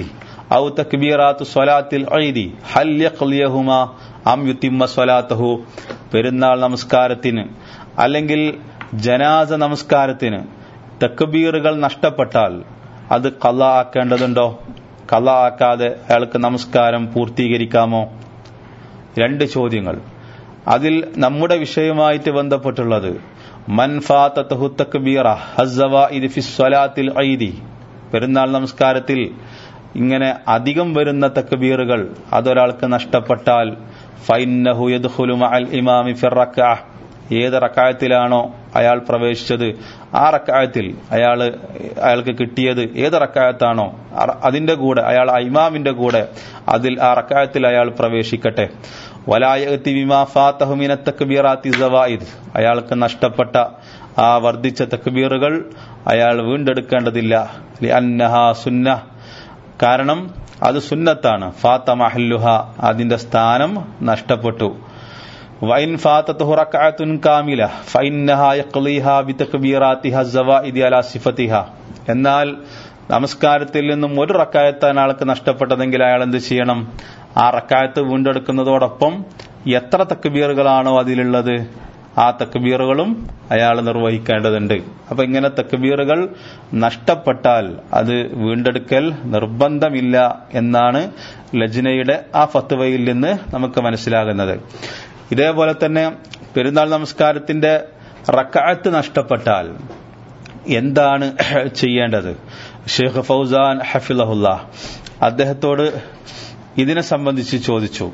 ഔ തക്ബീറാത്തു സ്വലാത്തിൽ ഐദി ഹൽ യഖ്ലിയഹുമാ അം യുത്തിമ്മ സ്വലാത്തഹു പെരുന്നാൾ നമസ്കാരത്തിന് അല്ലെങ്കിൽ ജനാസ നമസ്കാരത്തിന് തക്ബീറുകൾ നഷ്ടപ്പെട്ടാൽ അത് കല ആക്കേണ്ടതുണ്ടോ കല ആക്കാതെ അയാൾക്ക് നമസ്കാരം പൂർത്തീകരിക്കാമോ രണ്ട് ചോദ്യങ്ങൾ അതിൽ നമ്മുടെ വിഷയവുമായിട്ട് ബന്ധപ്പെട്ടുള്ളത് മൻഫാത്തഹു തക്ബീറ ഹസ്സവാഇദ് ഫി സ്വലാത്തിൽ ഐദി പെരുന്നാൾ നമസ്കാരത്തിൽ ഇങ്ങനെ അധികം വരുന്ന തക്ബീറുകൾ അതൊരാൾക്ക് നഷ്ടപ്പെട്ടാൽ ഫൈന്നഹു യദ്ഖുലു മഅൽ ഇമാമി ഫി റക്അഹ് ഏത് റക്കായത്തിലാണോ അയാൾ പ്രവേശിച്ചത് ആ റക്കായത്തിൽ അയാൾ അയാൾക്ക് കിട്ടിയത് ഏത് റക്കായത്താണോ അതിന്റെ കൂടെ അയാൾ ഇമാമിന്റെ കൂടെ അതിൽ ആ റക്കായത്തിൽ അയാൾ പ്രവേശിക്കട്ടെ വലായത്തി വിമാ ഫാത്തഹുമിന തക്ബീറാത്തി സവായിദ് അയാൾക്ക് നഷ്ടപ്പെട്ട ആ വർദ്ധിച്ച തക്ബീറുകൾ അയാൾ വീണ്ടെടുക്കേണ്ടതില്ല അന്നഹ സുന്ന കാരണം അത് സുന്നത്താണ് ഫാത്ത മഹല്ലുഹ അതിന്റെ സ്ഥാനം നഷ്ടപ്പെട്ടു വൈൻ ഫാത്തത്തുഹു റക്അത്തുൻ കാമില ഫൈന്നഹ യഖ്ലിഹ ബിതക്ബീറാത്തിഹ സവാഇദി അലാ സിഫതിഹ എന്നാൽ നമസ്കാരത്തിൽ നിന്നും ഒരു റക്കായത്താണ് ആൾക്ക് നഷ്ടപ്പെട്ടതെങ്കിൽ അയാൾ എന്ത് ചെയ്യണം ആ റക്കായത്ത് വീണ്ടെടുക്കുന്നതോടൊപ്പം എത്ര തക്ബീറുകളാണോ അതിലുള്ളത് ആ തക്ബീറുകളും അയാൾ നിർവഹിക്കേണ്ടതുണ്ട് അപ്പൊ ഇങ്ങനെ തക്ബീറുകൾ നഷ്ടപ്പെട്ടാൽ അത് വീണ്ടെടുക്കൽ നിർബന്ധമില്ല എന്നാണ് ലജ്നയുടെ ആ ഫത്വയിൽ നിന്ന് നമുക്ക് മനസ്സിലാകുന്നത് ഇതേപോലെ തന്നെ പെരുന്നാൾ നമസ്കാരത്തിന്റെ റക്കായത്ത് നഷ്ടപ്പെട്ടാൽ എന്താണ് ചെയ്യേണ്ടത് ഷെയ്ഖ് ഫൗസാൻ ഹഫിലഹുല്ല അദ്ദേഹത്തോട് ഇതിനെ സംബന്ധിച്ച് ചോദിച്ചു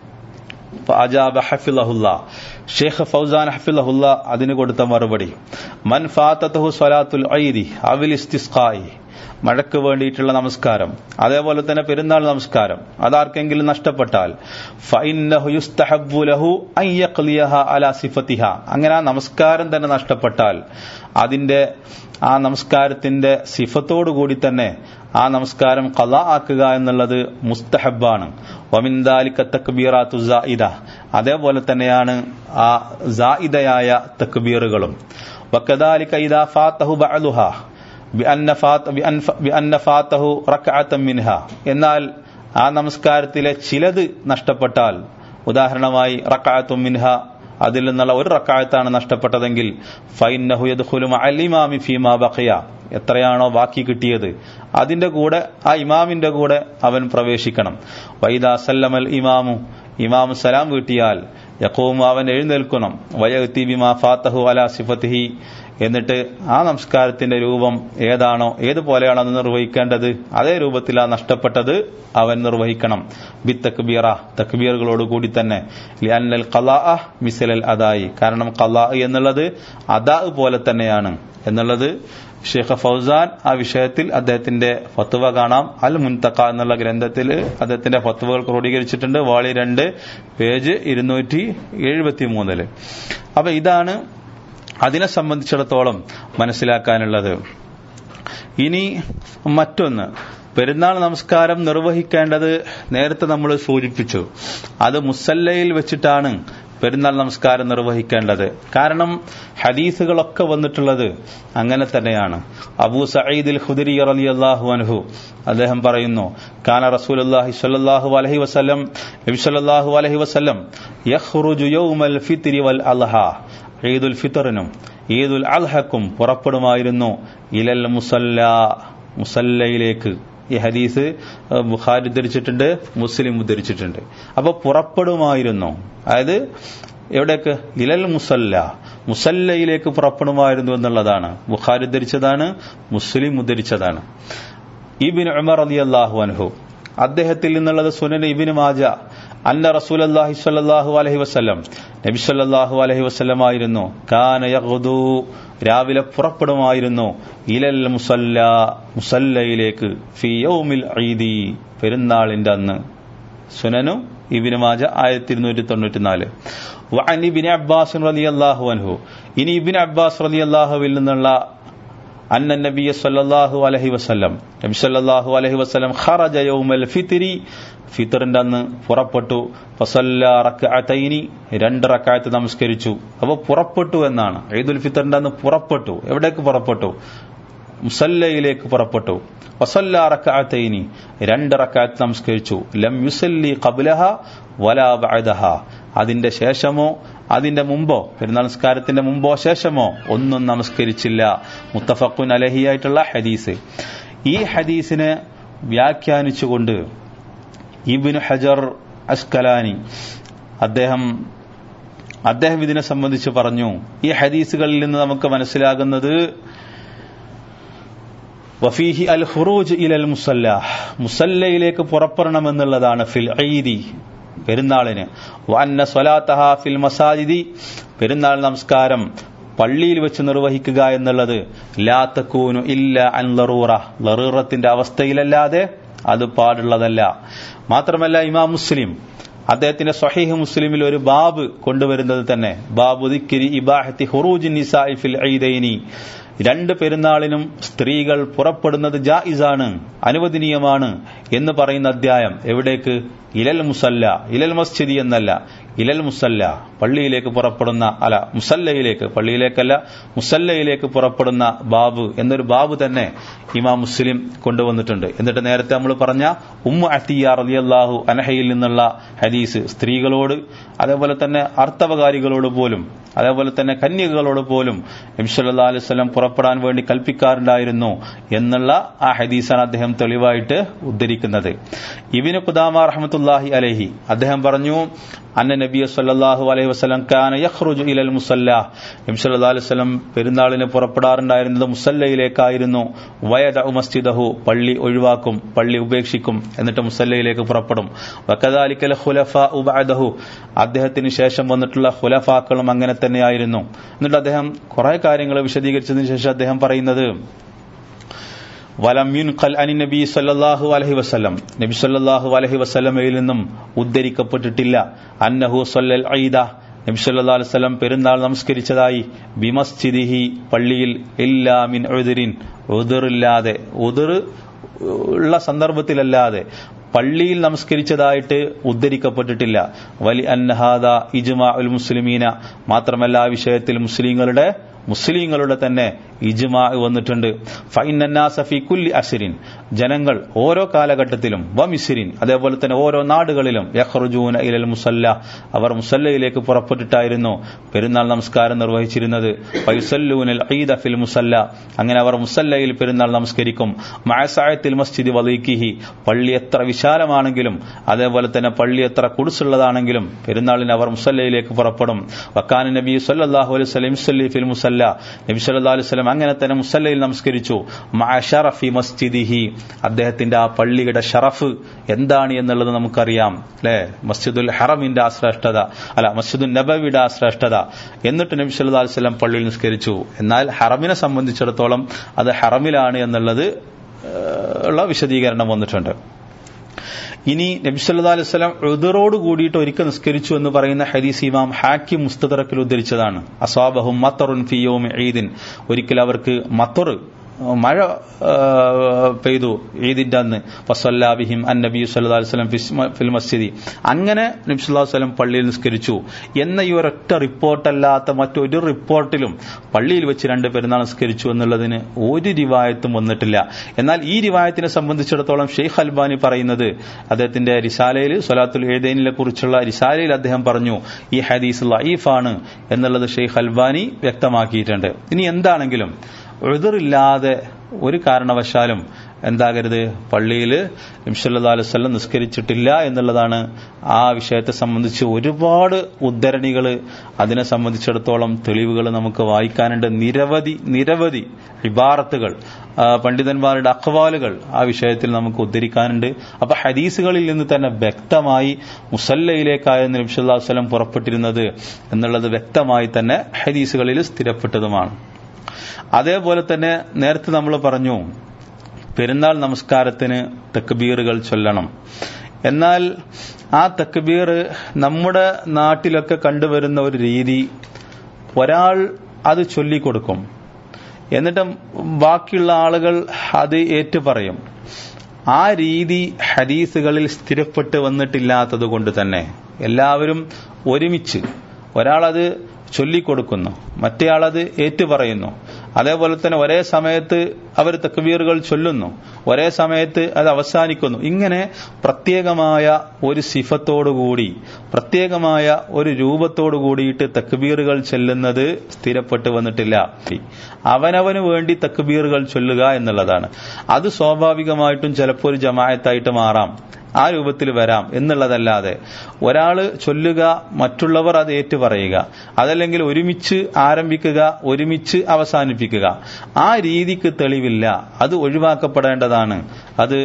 അജാബ ഹഫിലഹുല്ല ഷെയ്ഖ് ഫൗസാൻ ഹഫിലഹുല്ല അതിന് കൊടുത്ത മറുപടി മൻ ഫാത്തഹു സ്വലാത്തുൽ ഐദി അവിൽ ഇസ്തിസ്ഖായി മഴയ്ക്ക് വേണ്ടിയിട്ടുള്ള നമസ്കാരം അതേപോലെ തന്നെ പെരുന്നാൾ നമസ്കാരം അതാർക്കെങ്കിലും നഷ്ടപ്പെട്ടാൽ അങ്ങനെ ആ നമസ്കാരം തന്നെ നഷ്ടപ്പെട്ടാൽ അതിന്റെ ആ നമസ്കാരത്തിന്റെ സിഫത്തോടു കൂടി തന്നെ ആ നമസ്കാരം കല ആക്കുക എന്നുള്ളത് മുസ്തഹബാണ് വമിന്ദാലിക്ക തക്ബീറാത്തു സായിദ അതേപോലെ തന്നെയാണ് ആ സായിദയായ തക്ബീറുകളും വക്കദാലിക്ക ഇദാ ഫാത്തഹു ബഅലുഹ ഫാത്തഹു റക്അത്തം മിൻഹ എന്നാൽ ആ നമസ്കാരത്തിലെ ചിലത് നഷ്ടപ്പെട്ടാൽ ഉദാഹരണമായി റക്അത്തും മിൻഹ അതിൽ നിന്നുള്ള ഒരു റക്കായത്താണ് നഷ്ടപ്പെട്ടതെങ്കിൽ ഫൈനഹുലിമാമി ഫീമാ ബഖയ എത്രയാണോ ബാക്കി കിട്ടിയത് അതിന്റെ കൂടെ ആ ഇമാമിന്റെ കൂടെ അവൻ പ്രവേശിക്കണം വൈദാ സല്ലമൽ ഇമാമു ഇമാം സലാം വീട്ടിയാൽ യക്കോമു അവൻ എഴുന്നേൽക്കണം വയത്തി ബിമാ ഫാത്തഹു അല സിഫത്തിഹി എന്നിട്ട് ആ നമസ്കാരത്തിന്റെ രൂപം ഏതാണോ ഏതുപോലെയാണോ അത് നിർവഹിക്കേണ്ടത് അതേ രൂപത്തിൽ ആ നഷ്ടപ്പെട്ടത് അവൻ നിർവഹിക്കണം ബി തക്ബീറ തക്ബീറുകളോട് കൂടി തന്നെ ലിഅന്നൽ ഖലാ മിസലൽ അദായി കാരണം ഖലാ എന്നുള്ളത് അദാ പോലെ തന്നെയാണ് എന്നുള്ളത് ഷെയ്ഖ് ഫൗസാൻ ആ വിഷയത്തിൽ അദ്ദേഹത്തിന്റെ ഫത്വ കാണാം അൽ മുൻതക്ക എന്നുള്ള ഗ്രന്ഥത്തിൽ അദ്ദേഹത്തിന്റെ ഫത്വകൾ ക്രോഡീകരിച്ചിട്ടുണ്ട് വാളി രണ്ട് പേജ് ഇരുന്നൂറ്റി എഴുപത്തി മൂന്നില് അപ്പൊ ഇതാണ് അതിനെ സംബന്ധിച്ചിടത്തോളം മനസ്സിലാക്കാനുള്ളത് ഇനി മറ്റൊന്ന് പെരുന്നാൾ നമസ്കാരം നിർവഹിക്കേണ്ടത് നേരത്തെ നമ്മൾ സൂചിപ്പിച്ചു അത് മുസല്ലയിൽ വെച്ചിട്ടാണ് പെരുന്നാൾ നമസ്കാരം നിർവഹിക്കേണ്ടത് കാരണം ഹദീസുകളൊക്കെ വന്നിട്ടുള്ളത് അങ്ങനെ തന്നെയാണ് അബൂ സയ്യിദ് ഖുദരി അലി അള്ളാഹു അൻഹു അദ്ദേഹം പറയുന്നു കാന റസൂൽ അള്ളാഹി സ്വല്ലല്ലാഹു അലൈഹി വസല്ലം നബി സല്ലല്ലാഹു അലൈഹി വസല്ലം യഖ്റുജു യൗമൽ ഫിത്രി വൽ അൽഹ ഈദുൽ ഫിത്തറിനും ഈദുൽ അൽഹക്കും പുറപ്പെടുമായിരുന്നു ഇലൽ മുസല്ല മുസല്ലയിലേക്ക് ഈ ഹദീസ് ബുഖാരി ഉദ്ധരിച്ചിട്ടുണ്ട് മുസ്ലിം ഉദ്ധരിച്ചിട്ടുണ്ട് അപ്പൊ പുറപ്പെടുമായിരുന്നു അതായത് എവിടേക്ക് ഇലൽ മുസല്ല മുസല്ലയിലേക്ക് പുറപ്പെടുമായിരുന്നു എന്നുള്ളതാണ് ബുഖാരി ഉദ്ധരിച്ചതാണ് മുസ്ലിം ഉദ്ധരിച്ചതാണ് ഇബിൻ ഉമർ അലി അള്ളാഹു അൻഹു അദ്ദേഹത്തിൽ നിന്നുള്ളത് സുനൻ ഇബിന് മാജ അന്ന റസൂൽ അള്ളാഹി സ്വല്ലല്ലാഹു അലൈഹി വസല്ലം നബി സല്ലല്ലാഹു അലൈഹി വസല്ലം ആയിരുന്നു കാന യഗ്ദു രാവിലെ പുറപ്പെടുമായിരുന്നു ഇലൽ മുസല്ല മുസല്ലയിലേക്ക് ഫി യൗമിൽ ഈദി പെരുന്നാളിന്റെ അന്ന് സുനനു ഇബിന് മാജ ആയിരത്തി ഇരുന്നൂറ്റി തൊണ്ണൂറ്റിനാല് വഅൻ ഇബ്നു അബ്ബാസ് റളിയല്ലാഹു അൻഹു ഇനി ഇബ്നു അബ്ബാസ് റളിയല്ലാഹുവിൽ നിന്നുള്ള അന്ന നബിയ സല്ലല്ലാഹു അലൈഹി വസല്ലം നബി സല്ലല്ലാഹു അലൈഹി വസല്ലം ഖറജ യൗമൽ ഫിത്രി ഫിത്തറിന്റെ അന്ന് പുറപ്പെട്ടു ഫസല്ല റക്അതൈനി രണ്ട് റക്അത്ത് നമസ്കരിച്ചു അപ്പോൾ പുറപ്പെട്ടു എന്നാണ് ഈദുൽ ഫിത്തറിന്റെ അന്ന് പുറപ്പെട്ടു എവിടേക്ക് പുറപ്പെട്ടു മുസല്ലയിലേക്ക് പുറപ്പെട്ടു വസല്ല റക്കാത്തൈനി രണ്ട് റക്കാത്ത് നമസ്കരിച്ചു ലം യുസല്ലി ഖബ്ലഹ വലാ ബഅദഹ അതിന്റെ ശേഷമോ അതിന്റെ മുമ്പോ പെരുന്നാൾ നമസ്കാരത്തിന്റെ മുമ്പോ ശേഷമോ ഒന്നും നമസ്കരിച്ചില്ല മുത്തഫഖുൻ അലഹിയായിട്ടുള്ള ഹദീസ് ഈ ഹദീസിനെ വ്യാഖ്യാനിച്ചുകൊണ്ട് ഇബിൻ ഹജർ അസ്കലാനി അദ്ദേഹം അദ്ദേഹം ഇതിനെ സംബന്ധിച്ച് പറഞ്ഞു ഈ ഹദീസുകളിൽ നിന്ന് നമുക്ക് മനസ്സിലാകുന്നത് വഫീഹി അൽ ഹുറൂജ് ഇലൽ മുസല്ല മുസല്ലയിലേക്ക് പുറപ്പെടണമെന്നുള്ളതാണ് ഫിൽ ഐദി പെരുന്നാളിന് വന്ന സ്വലാത്തഹ ഫിൽ മസാജിദി പെരുന്നാൾ നമസ്കാരം പള്ളിയിൽ വെച്ച് നിർവഹിക്കുക എന്നുള്ളത് ലാത്തക്കൂനു ഇല്ല അൻ ലറൂറ ലറൂറത്തിന്റെ അവസ്ഥയിലല്ലാതെ അത് പാടുള്ളതല്ല മാത്രമല്ല ഇമാം മുസ്ലിം അദ്ദേഹത്തിന്റെ സ്വഹീഹ് മുസ്ലിമിൽ ഒരു ബാബ് കൊണ്ടുവരുന്നത് തന്നെ ബാബു ദിക്കിരി ഇബാഹത്തി ഹുറൂജ് നിസായി ഫിൽ ഐദൈനി രണ്ട് പെരുന്നാളിനും സ്ത്രീകൾ പുറപ്പെടുന്നത് ജായിസാണ് അനുവദനീയമാണ് എന്ന് പറയുന്ന അധ്യായം എവിടേക്ക് ഇലൽ മുസല്ല ഇലൽ മസ്ജിദി എന്നല്ല ഇലൽ മുസല്ല പള്ളിയിലേക്ക് പുറപ്പെടുന്ന അല്ല മുസല്ലയിലേക്ക് പള്ളിയിലേക്കല്ല മുസല്ലയിലേക്ക് പുറപ്പെടുന്ന ബാബു എന്നൊരു ബാബു തന്നെ ഇമാം മുസ്ലിം കൊണ്ടുവന്നിട്ടുണ്ട് എന്നിട്ട് നേരത്തെ നമ്മൾ പറഞ്ഞ ഉമ്മ അത്തിയ റലിയല്ലാഹു അനഹയിൽ നിന്നുള്ള ഹദീസ് സ്ത്രീകളോട് അതേപോലെ തന്നെ അർത്ഥവകാരികളോട് പോലും അതേപോലെ തന്നെ കന്യകകളോട് പോലും നബിസല്ലാ അലൈഹി സ്വലം പുറപ്പെടാൻ വേണ്ടി കൽപ്പിക്കാറുണ്ടായിരുന്നു എന്നുള്ള ആ ഹദീസാണ് അദ്ദേഹം തെളിവായിട്ട് ഉദ്ധരിക്കുന്നത് ഇബിന് കുദാമ റഹമത്തുല്ലാഹി അലഹി അദ്ദേഹം പറഞ്ഞു അന്ന നബി സല്ലാഹു അലൈഹി വസ്ലം കാന യഖ്റുജു ഇലൽ മുസല്ല നബി സല്ലല്ലാഹു അലൈഹി വസല്ലം പെരുന്നാളിന് പുറപ്പെടാറുണ്ടായിരുന്നത് മുസല്ലയിലേക്കായിരുന്നു വയദ മസ്ജിദഹു പള്ളി ഒഴിവാക്കും പള്ളി ഉപേക്ഷിക്കും എന്നിട്ട് മുസല്ലയിലേക്ക് പുറപ്പെടും വക്കദാലിക്കൽ ഖുലഫ ഉബഅദഹു അദ്ദേഹത്തിന് ശേഷം വന്നിട്ടുള്ള ഖുലഫാക്കളും അങ്ങനെ തന്നെയായിരുന്നു എന്നിട്ട് അദ്ദേഹം കുറെ കാര്യങ്ങൾ വിശദീകരിച്ചതിന് ശേഷം അദ്ദേഹം പറയുന്നത് വലം യുൻഖൽ അനി നബി സല്ലല്ലാഹു അലൈഹി വസല്ലം നബി സല്ലല്ലാഹു അലൈഹി വസല്ലമയിൽ നിന്നും ഉദ്ധരിക്കപ്പെട്ടിട്ടില്ല അന്നഹു സല്ലൽ ഐദ നബി സല്ലല്ലാഹു അലൈഹി വസല്ലം പെരുന്നാൾ നമസ്കരിച്ചതായി ബിമസ്ജിദിഹി പള്ളിയിൽ ഇല്ലാ മിൻ ഉദുരിൻ ഉദുറില്ലാതെ ഉദുർ ഉള്ള സന്ദർഭത്തിലല്ലാതെ പള്ളിയിൽ നമസ്കരിച്ചതായിട്ട് ഉദ്ധരിക്കപ്പെട്ടിട്ടില്ല വലി അന്നഹാദ ഇജ്മാ ഉൽ മുസ്ലിമീന മാത്രമല്ല ആ വിഷയത്തിൽ മുസ്ലിങ്ങളുടെ മുസ്ലിങ്ങളുടെ തന്നെ ഇജ്മാ വന്നിട്ടുണ്ട് ഫൈനന്നാസഫി കുല്ലി അസിരിൻ ജനങ്ങൾ ഓരോ കാലഘട്ടത്തിലും വമിസിരിൻ അതേപോലെ തന്നെ ഓരോ നാടുകളിലും യഹ്റുജൂന ഇലൽ മുസല്ല അവർ മുസല്ലയിലേക്ക് പുറപ്പെട്ടിട്ടായിരുന്നു പെരുന്നാൾ നമസ്കാരം നിർവഹിച്ചിരുന്നത് ഫൈസല്ലൂനൽ ഈദ ഫിൽ മുസല്ല അങ്ങനെ അവർ മുസല്ലയിൽ പെരുന്നാൾ നമസ്കരിക്കും മഴസായത്തിൽ മസ്ജിദ് വലീക്കിഹി പള്ളി എത്ര വിശാലമാണെങ്കിലും അതേപോലെ തന്നെ പള്ളി എത്ര കുടിസുള്ളതാണെങ്കിലും പെരുന്നാളിന് അവർ മുസല്ലയിലേക്ക് പുറപ്പെടും വക്കാന നബി സല്ലാഹു അലൈഹി സ്വലം മുസല്ലി ഫിൽ മുസല്ല നബി സല്ലാ അലൈഹി സ്വലം അങ്ങനെ തന്നെ മുസല്ലയിൽ നമസ്കരിച്ചു ഷറഫി മസ്ജിദിഹി അദ്ദേഹത്തിന്റെ ആ പള്ളിയുടെ ഷറഫ് എന്താണ് എന്നുള്ളത് നമുക്കറിയാം അല്ലെ മസ്ജിദുൽ ഹറമിന്റെ ആ ശ്രേഷ്ഠത അല്ല മസ്ജിദുൽ നബവിയുടെ ആ ശ്രേഷ്ഠത എന്നിട്ട് നബി സല്ലാ അലൈഹി സ്വലം പള്ളിയിൽ നിസ്കരിച്ചു എന്നാൽ ഹറമിനെ സംബന്ധിച്ചിടത്തോളം അത് ഹറമിലാണ് എന്നുള്ളത് ഉള്ള വിശദീകരണം വന്നിട്ടുണ്ട് ഇനി നബിസല്ലാ അലൈഹി സ്വലം ഉദറോട് കൂടിയിട്ട് ഒരിക്കൽ നിസ്കരിച്ചു എന്ന് പറയുന്ന ഹദീസ് ഇമാം ഹാക്കി മുസ്തദറക്കിൽ ഉദ്ധരിച്ചതാണ് അസ്വാബഹും മത്തറുൻ ഫിയോം ഈദിൻ ഒരിക്കൽ അവർക്ക് മത്തർ മഴ പെയ്തു ഈദിന്റെ അന്ന് ഫസല്ലാബിഹിം അൻ നബി സല്ലാ വസ്ലം ഫിൽ മസ്ജിദി അങ്ങനെ നബി സല്ലാ വസ്ലം പള്ളിയിൽ നിസ്കരിച്ചു എന്ന ഈ ഒരൊറ്റ റിപ്പോർട്ടല്ലാത്ത മറ്റൊരു റിപ്പോർട്ടിലും പള്ളിയിൽ വെച്ച് രണ്ട് പെരുന്നാൾ നിസ്കരിച്ചു എന്നുള്ളതിന് ഒരു റിവായത്തും വന്നിട്ടില്ല എന്നാൽ ഈ റിവായത്തിനെ സംബന്ധിച്ചിടത്തോളം ഷെയ്ഖ് അൽബാനി പറയുന്നത് അദ്ദേഹത്തിന്റെ റിസാലയിൽ സൊലാത്തുൽ ഏദൈനിനെ കുറിച്ചുള്ള റിസാലയിൽ അദ്ദേഹം പറഞ്ഞു ഈ ഹദീസ് ലൈഫാണ് എന്നുള്ളത് ഷെയ്ഖ് അൽബാനി വ്യക്തമാക്കിയിട്ടുണ്ട് ഇനി എന്താണെങ്കിലും എതിറില്ലാതെ ഒരു കാരണവശാലും എന്താകരുത് പള്ളിയിൽ നിംസല്ലാ അലുസല്ലം നിസ്കരിച്ചിട്ടില്ല എന്നുള്ളതാണ് ആ വിഷയത്തെ സംബന്ധിച്ച് ഒരുപാട് ഉദ്ധരണികൾ അതിനെ സംബന്ധിച്ചിടത്തോളം തെളിവുകൾ നമുക്ക് വായിക്കാനുണ്ട് നിരവധി നിരവധി ഇബാറത്തുകൾ പണ്ഡിതന്മാരുടെ അഖ്വാലുകൾ ആ വിഷയത്തിൽ നമുക്ക് ഉദ്ധരിക്കാനുണ്ട് അപ്പൊ ഹദീസുകളിൽ നിന്ന് തന്നെ വ്യക്തമായി മുസല്ലയിലേക്കായിരുന്നു നബ്സല്ലാ വസ്ലം പുറപ്പെട്ടിരുന്നത് എന്നുള്ളത് വ്യക്തമായി തന്നെ ഹദീസുകളിൽ സ്ഥിരപ്പെട്ടതുമാണ് അതേപോലെ തന്നെ നേരത്തെ നമ്മൾ പറഞ്ഞു പെരുന്നാൾ നമസ്കാരത്തിന് തക്ബീറുകൾ ചൊല്ലണം എന്നാൽ ആ തക്ബീർ നമ്മുടെ നാട്ടിലൊക്കെ കണ്ടുവരുന്ന ഒരു രീതി ഒരാൾ അത് ചൊല്ലിക്കൊടുക്കും എന്നിട്ട് ബാക്കിയുള്ള ആളുകൾ അത് ഏറ്റുപറയും ആ രീതി ഹദീസുകളിൽ സ്ഥിരപ്പെട്ട് വന്നിട്ടില്ലാത്തത് കൊണ്ട് തന്നെ എല്ലാവരും ഒരുമിച്ച് ഒരാളത് ചൊല്ലിക്കൊടുക്കുന്നു മറ്റേയാളത് ഏറ്റുപറയുന്നു അതേപോലെ തന്നെ ഒരേ സമയത്ത് അവർ തക്ബീറുകൾ ചൊല്ലുന്നു ഒരേ സമയത്ത് അത് അവസാനിക്കുന്നു ഇങ്ങനെ പ്രത്യേകമായ ഒരു സിഫത്തോടുകൂടി പ്രത്യേകമായ ഒരു രൂപത്തോടു കൂടിയിട്ട് തക്ബീറുകൾ ചെല്ലുന്നത് സ്ഥിരപ്പെട്ടു വന്നിട്ടില്ല അവനവന് വേണ്ടി തക്ബീറുകൾ ചൊല്ലുക എന്നുള്ളതാണ് അത് സ്വാഭാവികമായിട്ടും ചിലപ്പോൾ ഒരു ജമായത്തായിട്ട് മാറാം ആ രൂപത്തിൽ വരാം എന്നുള്ളതല്ലാതെ ഒരാൾ ചൊല്ലുക മറ്റുള്ളവർ അത് ഏറ്റു പറയുക അതല്ലെങ്കിൽ ഒരുമിച്ച് ആരംഭിക്കുക ഒരുമിച്ച് അവസാനിപ്പിക്കുക ആ രീതിക്ക് തെളിവില്ല അത് ഒഴിവാക്കപ്പെടേണ്ടതാണ് അത്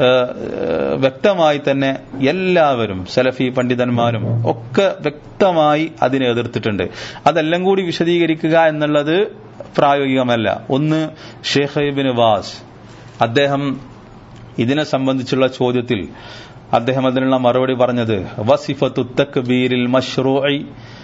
വ്യക്തമായി തന്നെ എല്ലാവരും സലഫി പണ്ഡിതന്മാരും ഒക്കെ വ്യക്തമായി അതിനെ എതിർത്തിട്ടുണ്ട് അതെല്ലാം കൂടി വിശദീകരിക്കുക എന്നുള്ളത് പ്രായോഗികമല്ല ഒന്ന് ഷേഖ് ഇബിൻ വാസ് അദ്ദേഹം ഇതിനെ സംബന്ധിച്ചുള്ള ചോദ്യത്തിൽ അദ്ദേഹം അതിനുള്ള മറുപടി പറഞ്ഞത് വസിഫത്തു തക്ബീരിൽ മഷ്റൂഇ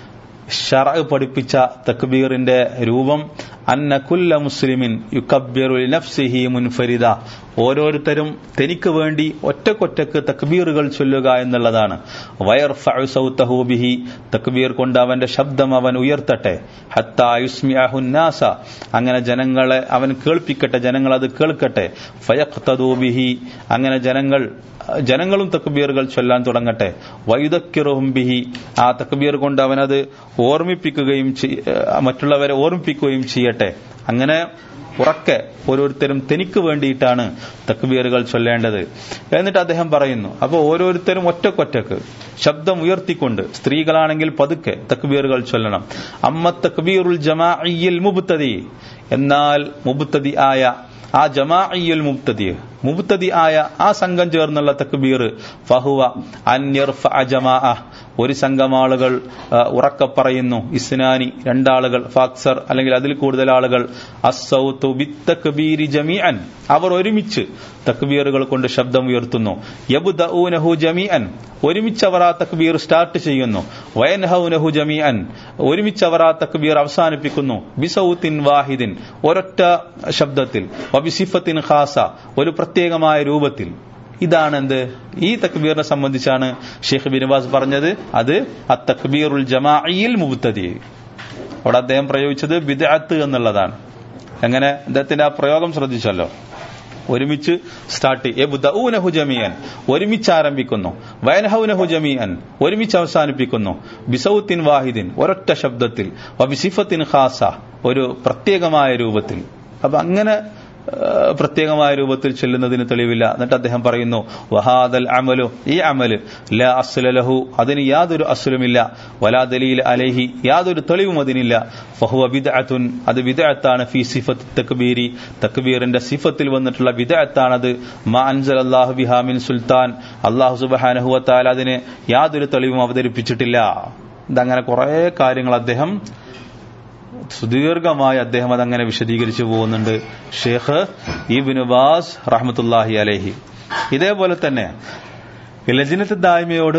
ഷറ പഠിപ്പിച്ച തക്ബീറിന്റെ രൂപം അന്ന കുല്ല മുസ്ലിമിൻ യുക്കബ്ബിറു നഫ്സിഹി മുൻഫരിദ ഓരോരുത്തരും തനിക്ക് വേണ്ടി ഒറ്റക്കൊറ്റക്ക് തക്ബീറുകൾ ചൊല്ലുക എന്നുള്ളതാണ് വയർ ബിഹി തക്ബീർ കൊണ്ട് അവന്റെ ശബ്ദം അവൻ ഉയർത്തട്ടെ ഹത്തായുസ്മിഅഹുന്നാസ അങ്ങനെ ജനങ്ങളെ അവൻ കേൾപ്പിക്കട്ടെ ജനങ്ങൾ അത് കേൾക്കട്ടെ ബിഹി അങ്ങനെ ജനങ്ങൾ ജനങ്ങളും തക്ബീറുകൾ ചൊല്ലാൻ തുടങ്ങട്ടെ വൈദക്കിറുഹും ബിഹി ആ തക്ബീർ കൊണ്ട് അവനത് ഓർമ്മിപ്പിക്കുകയും മറ്റുള്ളവരെ ഓർമ്മിപ്പിക്കുകയും ചെയ്യട്ടെ അങ്ങനെ ഉറക്കെ ഓരോരുത്തരും തനിക്ക് വേണ്ടിയിട്ടാണ് തക്ബീറുകൾ ചൊല്ലേണ്ടത് എന്നിട്ട് അദ്ദേഹം പറയുന്നു അപ്പോൾ ഓരോരുത്തരും ഒറ്റക്കൊറ്റക്ക് ശബ്ദം ഉയർത്തിക്കൊണ്ട് സ്ത്രീകളാണെങ്കിൽ പതുക്കെ തക്ബീറുകൾ ചൊല്ലണം അമ്മ തക്ബീറുൽ ജമാഇയിൽ മുബുത്തതി എന്നാൽ മുബുത്തതി ആയ ആ ജമാഇയുൽ മുബ്തദി മുബ്തദി ആയ ആ സംഘം ചേർന്നുള്ള തക്ബീർ ഫഹുവ അന്യർഫ ജമാ ഒരു സംഘം ആളുകൾ ഉറക്ക പറയുന്നു ഇസ്നാനി രണ്ടാളുകൾ ഫാക്സർ അല്ലെങ്കിൽ അതിൽ കൂടുതൽ ആളുകൾ അസൗത്തു ബിത്തക്ബീരി ജമീഅൻ അവർ ഒരുമിച്ച് തക്ബീറുകൾ കൊണ്ട് ശബ്ദം ഉയർത്തുന്നു യബുദഊനഹു ജമീഅൻ ഒരുമിച്ച് അവർ ആ തക്ബീർ സ്റ്റാർട്ട് ചെയ്യുന്നു വയൻഹൗനഹു ജമീഅൻ ഒരുമിച്ച് അവർ ആ തക്ബീർ അവസാനിപ്പിക്കുന്നു ബിസൗത്തിൻ വാഹിദിൻ ഒരൊറ്റ ശബ്ദത്തിൽ വബിസിഫത്തിൻ ഖാസ ഒരു പ്രത്യേകമായ രൂപത്തിൽ ഇതാണ് എന്ത് ഈ തക്ബീറിനെ സംബന്ധിച്ചാണ് ഷെയ്ഖ് ബിനവാസ് പറഞ്ഞത് അത് ആ തക്ബീറുൽ ജമാഇയിൽ മുബത്തതി അവിടെ അദ്ദേഹം പ്രയോഗിച്ചത് ബിദഅത്ത് എന്നുള്ളതാണ് എങ്ങനെ അദ്ദേഹത്തിന്റെ ആ പ്രയോഗം ശ്രദ്ധിച്ചല്ലോ ഒരുമിച്ച് സ്റ്റാർട്ട് യബ്ദഊനഹു ജമീഅൻ ഒരുമിച്ച് ആരംഭിക്കുന്നു വയൻഹൗനഹു ജമീഅൻ ഒരുമിച്ച് അവസാനിപ്പിക്കുന്നു ബിസൗത്തിൻ വാഹിദിൻ ഒരൊറ്റ ശബ്ദത്തിൽ വബിസിഫത്തിൻ ഖാസ ഒരു പ്രത്യേകമായ രൂപത്തിൽ അപ്പൊ അങ്ങനെ പ്രത്യേകമായ രൂപത്തിൽ ചെല്ലുന്നതിന് തെളിവില്ല എന്നിട്ട് അദ്ദേഹം പറയുന്നു വഹാദൽ അമലു ഈ അമല് ല അസ്ലലഹു അതിന് യാതൊരു അസ്ലുമില്ല വലാ ദലീൽ അലൈഹി യാതൊരു തെളിവും അതിനില്ല ഫഹുവ ബിദഅത്തുൻ അത് ബിദഅത്താണ് ഫി സിഫത്ത് തക്ബീരി തക്ബീറിന്റെ സിഫത്തിൽ വന്നിട്ടുള്ള ബിദഅത്താണത് മാ അൻസൽ അല്ലാഹു ബിഹാ മിൻ സുൽത്താൻ അല്ലാഹു സുബ്ഹാനഹു വതആല അതിന് യാതൊരു തെളിവും അവതരിപ്പിച്ചിട്ടില്ല ഇതങ്ങനെ കുറെ കാര്യങ്ങൾ അദ്ദേഹം സുദീർഘമായി അദ്ദേഹം അതങ്ങനെ വിശദീകരിച്ചു പോകുന്നുണ്ട് ഷേഖ് ഇബിൻ ബാസ് റഹ്മത്തുല്ലാഹി അലഹി ഇതേപോലെ തന്നെ ലജിനത്ത് ദായ്മയോട്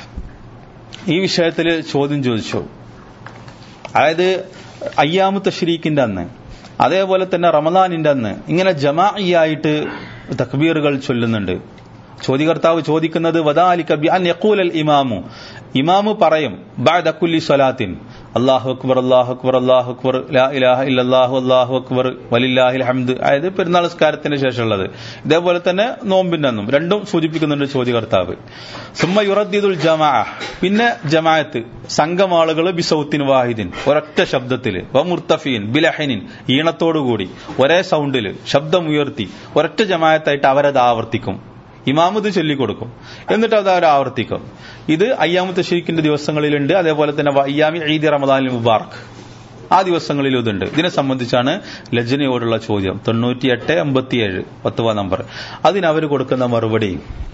ഈ വിഷയത്തിൽ ചോദ്യം ചോദിച്ചു അതായത് അയ്യാമു തഷ്രീഖിന്റെ അന്ന് അതേപോലെ തന്നെ റമദാനിന്റെ അന്ന് ഇങ്ങനെ ജമാഇയായിട്ട് തക്ബീറുകൾ ചൊല്ലുന്നുണ്ട് ചോദ്യകർത്താവ് ചോദിക്കുന്നത് വദാലിക ബി അൻ യഖൂലൽ ഇമാമു ഇമാമു പറയും ബഅദ കുല്ലി സ്വലാത്തിൻ അല്ലാഹു അക്ബർ അല്ലാഹു അക്ബർ അല്ലാഹു അക്ബർ ലാ ഇലാഹ ഇല്ലല്ലാഹു അല്ലാഹു അക്ബർ വലില്ലാഹിൽ ഹംദ് അതായത് പെരുന്നാൾ നിസ്കാരത്തിന് ശേഷമുള്ളത് ഇതേപോലെ തന്നെ നോമ്പിന്റെ അന്നും രണ്ടും സൂചിപ്പിക്കുന്നുണ്ട് ചോദ്യകർത്താവ് സുമ്മ യുറദ്ദീദുൽ ജമാ പിന്നെ ജമാഅത്ത് സംഘം ആളുകൾ ബിസൗത്തിൻ വാഹിദിൻ ഒരൊറ്റ ശബ്ദത്തിൽ വമുർത്തഫീൻ ബിലഹനിൻ ഈണത്തോടുകൂടി ഒരേ സൗണ്ടിൽ ശബ്ദം ഉയർത്തി ഒരൊറ്റ ജമാഅത്തായിട്ട് അവരത് ആവർത്തിക്കും ഇമാമത് ചൊല്ലിക്കൊടുക്കും എന്നിട്ട് അത് അവർ ആവർത്തിക്കും ഇത് അയ്യാമത്തെ ഷെയ്ഖിന്റെ ദിവസങ്ങളിലുണ്ട് അതേപോലെ തന്നെ അയ്യാമി ഈദ് റമദാനിൽ മുബാർക്ക് ആ ദിവസങ്ങളിലും ഇതുണ്ട് ഇതിനെ സംബന്ധിച്ചാണ് ലജ്നയോടുള്ള ചോദ്യം തൊണ്ണൂറ്റി എട്ട് എൺപത്തിയേഴ് പത്തുവ നമ്പർ അതിന് അവർ കൊടുക്കുന്ന മറുപടി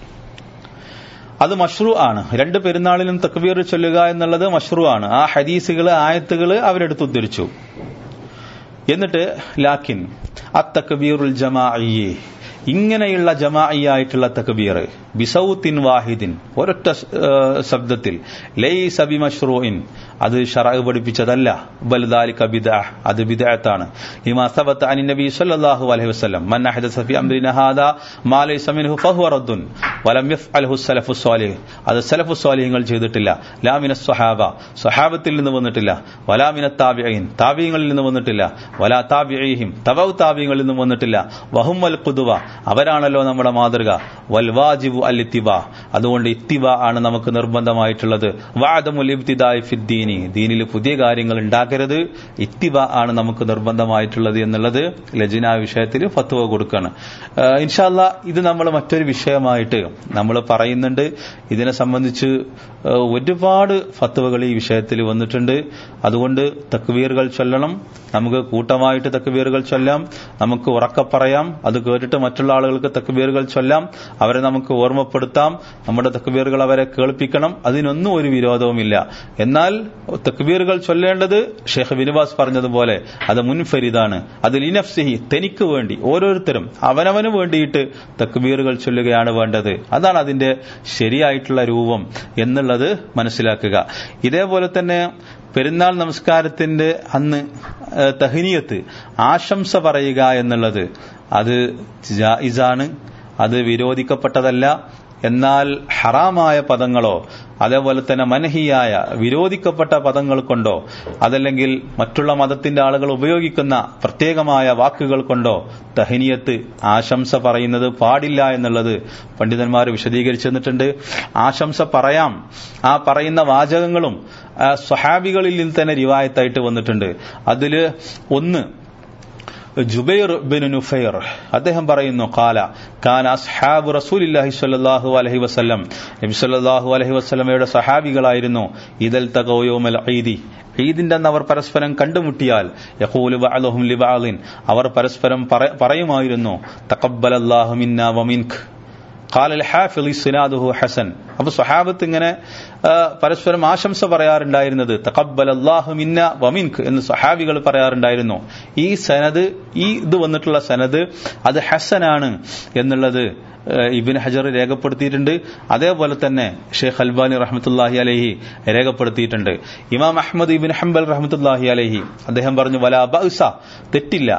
അത് മഷ്റൂ ആണ് രണ്ട് പെരുന്നാളിലും തക്ബീർ ചൊല്ലുക എന്നുള്ളത് മഷ്റൂ ആണ് ആ ഹദീസുകൾ ആയത്തുകൾ അവരെടുത്ത് ഉദ്ധരിച്ചു എന്നിട്ട് ലാക്കിൻ അത്തക്ബീറുൽ ജമാഅയ്യേ ഇങ്ങനെയുള്ള ജമാഅയായിട്ടുള്ള തക്ബീർ ബിസൗത്തിൻ വാഹിദിൻ ഒരൊറ്റ ശബ്ദത്തിൽ ലൈ സബി മഷ്റൂഇൻ അത് ഷറഅ് പഠിപ്പിച്ചതല്ല ബൽദാലിക ബിദ്അ അത് ബിദ്അത്താണ് ലിമാ സബത അനി നബി സല്ലല്ലാഹു അലൈഹി വസല്ലം മൻ അഹദസ ഫി അംരിന ഹാദാ മാ ലൈസ മിൻഹു ഫഹുവ റദ്ദുൻ വലം യഫ്അൽഹു സലഫു സ്വാലിഹ് അത് സലഫു സ്വാലിഹ്യങ്ങൾ ചെയ്തിട്ടില്ല ലാ മിന സ്വഹാബ സ്വഹാബത്തിൽ നിന്ന് വന്നിട്ടില്ല വലാ മിന താബിഈൻ താബിഈങ്ങളിൽ നിന്ന് വന്നിട്ടില്ല വലാ താബിഈഹിം തബൗ താബിഈങ്ങളിൽ നിന്ന് വന്നിട്ടില്ല വഹും വൽ ഖുദുവ അവരാണല്ലോ നമ്മുടെ മാതൃക വൽ വാജിബു അൽ ഇത്തിബ അതുകൊണ്ട് ഇത്തിബ ആണ് നമുക്ക് നിർബന്ധമായിട്ടുള്ളത് വാദമുൽ ഇബ്തിദായി ഫിദ്ദീനി ദീനിൽ പുതിയ കാര്യങ്ങൾ ഉണ്ടാക്കരുത് ഇത്തിബ ആണ് നമുക്ക് നിർബന്ധമായിട്ടുള്ളത് എന്നുള്ളത് ലജിന വിഷയത്തിൽ ഫത്വ കൊടുക്കുകയാണ് ഇൻഷാല്ല ഇത് നമ്മൾ മറ്റൊരു വിഷയമായിട്ട് നമ്മൾ പറയുന്നുണ്ട് ഇതിനെ സംബന്ധിച്ച് ഒരുപാട് ഫത്വകൾ ഈ വിഷയത്തിൽ വന്നിട്ടുണ്ട് അതുകൊണ്ട് തക്വീറുകൾ ചൊല്ലണം നമുക്ക് കൂട്ടമായിട്ട് തക്വീറുകൾ ചൊല്ലാം നമുക്ക് ഉറക്ക പറയാം അത് കേട്ടിട്ട് മറ്റുള്ള ആളുകൾക്ക് തക്വീറുകൾ ചൊല്ലാം അവരെ നമുക്ക് ഓർമ്മപ്പെടുത്താം നമ്മുടെ തക്വീറുകൾ അവരെ കേൾപ്പിക്കണം അതിനൊന്നും ഒരു വിരോധവുമില്ല എന്നാൽ തക്ബീറുകൾ ചൊല്ലേണ്ടത് ഷെയ്ഖ് ബിനുവാസ് പറഞ്ഞതുപോലെ അത് മുൻഫരിദാണ് അത് ലിനഫ്സിഹി തനിക്ക് വേണ്ടി ഓരോരുത്തരും അവനവന് വേണ്ടിയിട്ട് തക്ബീറുകൾ ചൊല്ലുകയാണ് വേണ്ടത് അതാണ് അതിന്റെ ശരിയായിട്ടുള്ള രൂപം എന്നുള്ളത് മനസ്സിലാക്കുക ഇതേപോലെ തന്നെ പെരുന്നാൾ നമസ്കാരത്തിന്റെ അന്ന് തഹ്നിയത്ത് ആശംസ പറയുക എന്നുള്ളത് അത് ജായിസാണ് അത് വിരോധിക്കപ്പെട്ടതല്ല എന്നാൽ ഹറാമായ പദങ്ങളോ അതേപോലെ തന്നെ മനഹിയായ വിരോധിക്കപ്പെട്ട പദങ്ങൾ കൊണ്ടോ അതല്ലെങ്കിൽ മറ്റുള്ള മതത്തിന്റെ ആളുകൾ ഉപയോഗിക്കുന്ന പ്രത്യേകമായ വാക്കുകൾ കൊണ്ടോ തഹനിയത്ത് ആശംസ പറയുന്നത് പാടില്ല എന്നുള്ളത് പണ്ഡിതന്മാർ വിശദീകരിച്ചു തന്നിട്ടുണ്ട് ആശംസ പറയാം ആ പറയുന്ന വാചകങ്ങളും സ്വഹാബികളിൽ നിന്ന് തന്നെ റിവായത്തായിട്ട് വന്നിട്ടുണ്ട് അതില് ഒന്ന് ജുബൈർ ബിൻ നുഫൈർ അദ്ദേഹം പറയുന്നു കാല കാന അസ്ഹാബ് റസൂലില്ലാഹി സ്വല്ലല്ലാഹു അലൈഹി വസല്ലം നബി സ്വല്ലല്ലാഹു അലൈഹി വസല്ലമയുടെ സഹാബികളായിരുന്നു ഇദൽ തഗോയോമൽ ഈദി ഈദിന്റെ അന്ന് അവർ പരസ്പരം കണ്ടുമുട്ടിയാൽ യഖൂലു ബഅലുഹും ലിബഅലിൻ അവർ പരസ്പരം പറയുമായിരുന്നു തഖബ്ബലല്ലാഹു മിന്നാ വമിൻക് ഖാല അൽ ഹാഫിളി സിനാദുഹു ഹസൻ അപ്പൊ സ്വഹാബത്ത് ഇങ്ങനെ പരസ്പരം ആശംസ പറയാറുണ്ടായിരുന്നത് തഖബ്ബൽ അല്ലാഹു മിന്ന വമിൻക് എന്ന് സ്വഹാബികൾ പറയാറുണ്ടായിരുന്നു ഈ സനദ് ഈ ഇത് വന്നിട്ടുള്ള സനദ് അത് ഹസനാണ് എന്നുള്ളത് ഇബിൻ ഹജർ രേഖപ്പെടുത്തിയിട്ടുണ്ട് അതേപോലെ തന്നെ ഷെയ്ഖ് അൽബാനി റഹ്മത്തുല്ലാഹി അലഹി രേഖപ്പെടുത്തിയിട്ടുണ്ട് ഇമാം അഹമ്മദ് ഇബിൻ ഹംബൽ റഹ്മത്തുല്ലാഹി അലഹി അദ്ദേഹം പറഞ്ഞു വലാ ബൗസ തെറ്റില്ല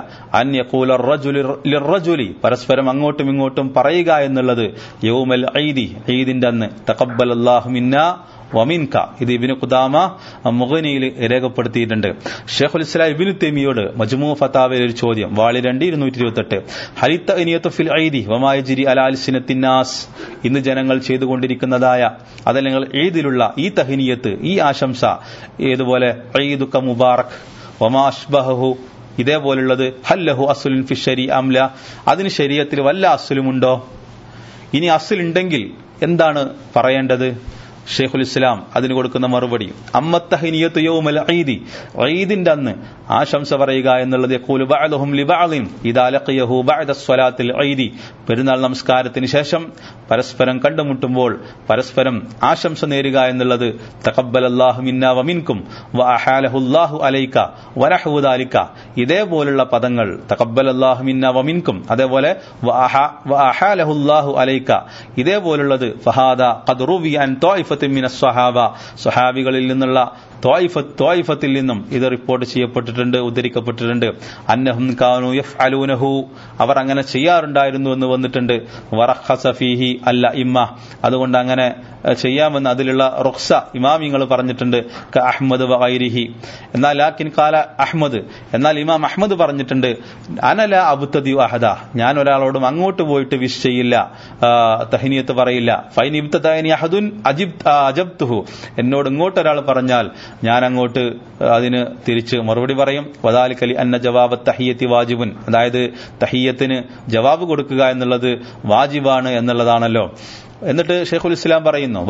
അന്യകൂലി പരസ്പരം അങ്ങോട്ടും ഇങ്ങോട്ടും പറയുക എന്നുള്ളത് യൗമൽ ഐദി ഈദിന്റെ അന്ന് തഖബ്ബൽ അല്ലാഹു മിന്ന വമിൻക ഇത് ഇബിന് ഖുദാമ മുഗനിയിൽ രേഖപ്പെടുത്തിയിട്ടുണ്ട് ഷെയ്ഖുൽ ഇസ്ലാം ഇബിനു തെമിയോട് മജ്മു ഫത്താവയിൽ ഒരു ചോദ്യം വാളി രണ്ട് ഇരുന്നൂറ്റി ഇരുപത്തെട്ട് ഹരിത്ത ഇനിയത്ത് ഫിൽ ഐദി വമായജിരി അലാൽസിനത്തിന്നാസ് ഇന്ന് ജനങ്ങൾ ചെയ്തുകൊണ്ടിരിക്കുന്നതായ അതല്ലെങ്കിൽ ഈദിലുള്ള ഈ തഹിനിയത്ത് ഈ ആശംസ ഏതുപോലെ ഈദുക്ക മുബാറക് വമാ അഷ്ബഹു ഇതേപോലുള്ളത് ഹല്ലഹു അസുലിൻ ഫിഷരി അംല അതിന് ശരീരത്തിൽ വല്ല അസുലുമുണ്ടോ ഇനി അസുലുണ്ടെങ്കിൽ എന്താണ് പറയേണ്ടത് ഷെയ്ഖുൽ ഇസ്ലാം അതിന് കൊടുക്കുന്ന മറുപടി അമ്മത്തഹിനിയത്ത് യൗമൽ ഈദി ഈദിന്റെ അന്ന് ആശംസ പറയുക എന്നുള്ളത് യഖൂലു ബഅദുഹും ലിബഅദിൻ ഇദാ ലഖിയഹു ബഅദ സ്വലാത്തിൽ ഈദി പെരുന്നാൾ നമസ്കാരത്തിന് ശേഷം പരസ്പരം കണ്ടുമുട്ടുമ്പോൾ പരസ്പരം ആശംസ നേരുക എന്നുള്ളത് തഖബ്ബലല്ലാഹു മിന്നാ വമിൻകും വഅഹാലഹുല്ലാഹു അലൈക വനഹു ദാലിക ഇതേപോലുള്ള പദങ്ങൾ തഖബ്ബലല്ലാഹു മിന്നാ വമിൻകും അതേപോലെ വഅഹാലഹുല്ലാഹു അലൈക ഇതേപോലുള്ളത് ഫഹാദ ഖദ് റുവിയ അൻ ത്വായിഫത്തിൻ മിന സ്വഹാബ സ്വഹാബികളിൽ നിന്നുള്ള ത്വായിഫത്തിൽ നിന്നും ഇത് റിപ്പോർട്ട് ചെയ്യപ്പെട്ടിട്ടുണ്ട് ഉദ്ധരിക്കപ്പെട്ടിട്ടുണ്ട് അന്നഹും കാനു യഫ് അലൂനഹു അവർ അങ്ങനെ ചെയ്യാറുണ്ടായിരുന്നു എന്ന് വന്നിട്ടുണ്ട് വറഹസഫീഹി അല്ല ഇമ്മ അതുകൊണ്ട് അങ്ങനെ ചെയ്യാമെന്ന് അതിലുള്ള റുഖ്സ ഇമാമിങ്ങൾ പറഞ്ഞിട്ടുണ്ട് ക അഹ്മദ് വൈരിഹി എന്നാൽ ലാക്കിൻ കാല അഹ്മദ് എന്നാൽ ഇമാം അഹ്മദ് പറഞ്ഞിട്ടുണ്ട് അനല അബുത്തദി അഹദ ഞാൻ ഒരാളോടും അങ്ങോട്ട് പോയിട്ട് വിഷ് ചെയ്യില്ല തഹിനിയത്ത് പറയില്ല ഫൈൻ ഇബ്തദാനി അഹദുൻ അജിബ് അജബ്തുഹു എന്നോട് ഇങ്ങോട്ട് ഒരാൾ പറഞ്ഞാൽ ഞാൻ അങ്ങോട്ട് അതിന് തിരിച്ച് മറുപടി പറയും വദാലിക്കലി അന്ന ജവാബ് തഹിയത്തി വാജിബുൻ അതായത് തഹിയത്തിന് ജവാബ് കൊടുക്കുക എന്നുള്ളത് വാജിബാണ് എന്നുള്ളതാണല്ലോ എന്നിട്ട് ഷെയ്ഖുൽ ഇസ്ലാം പറയുന്നു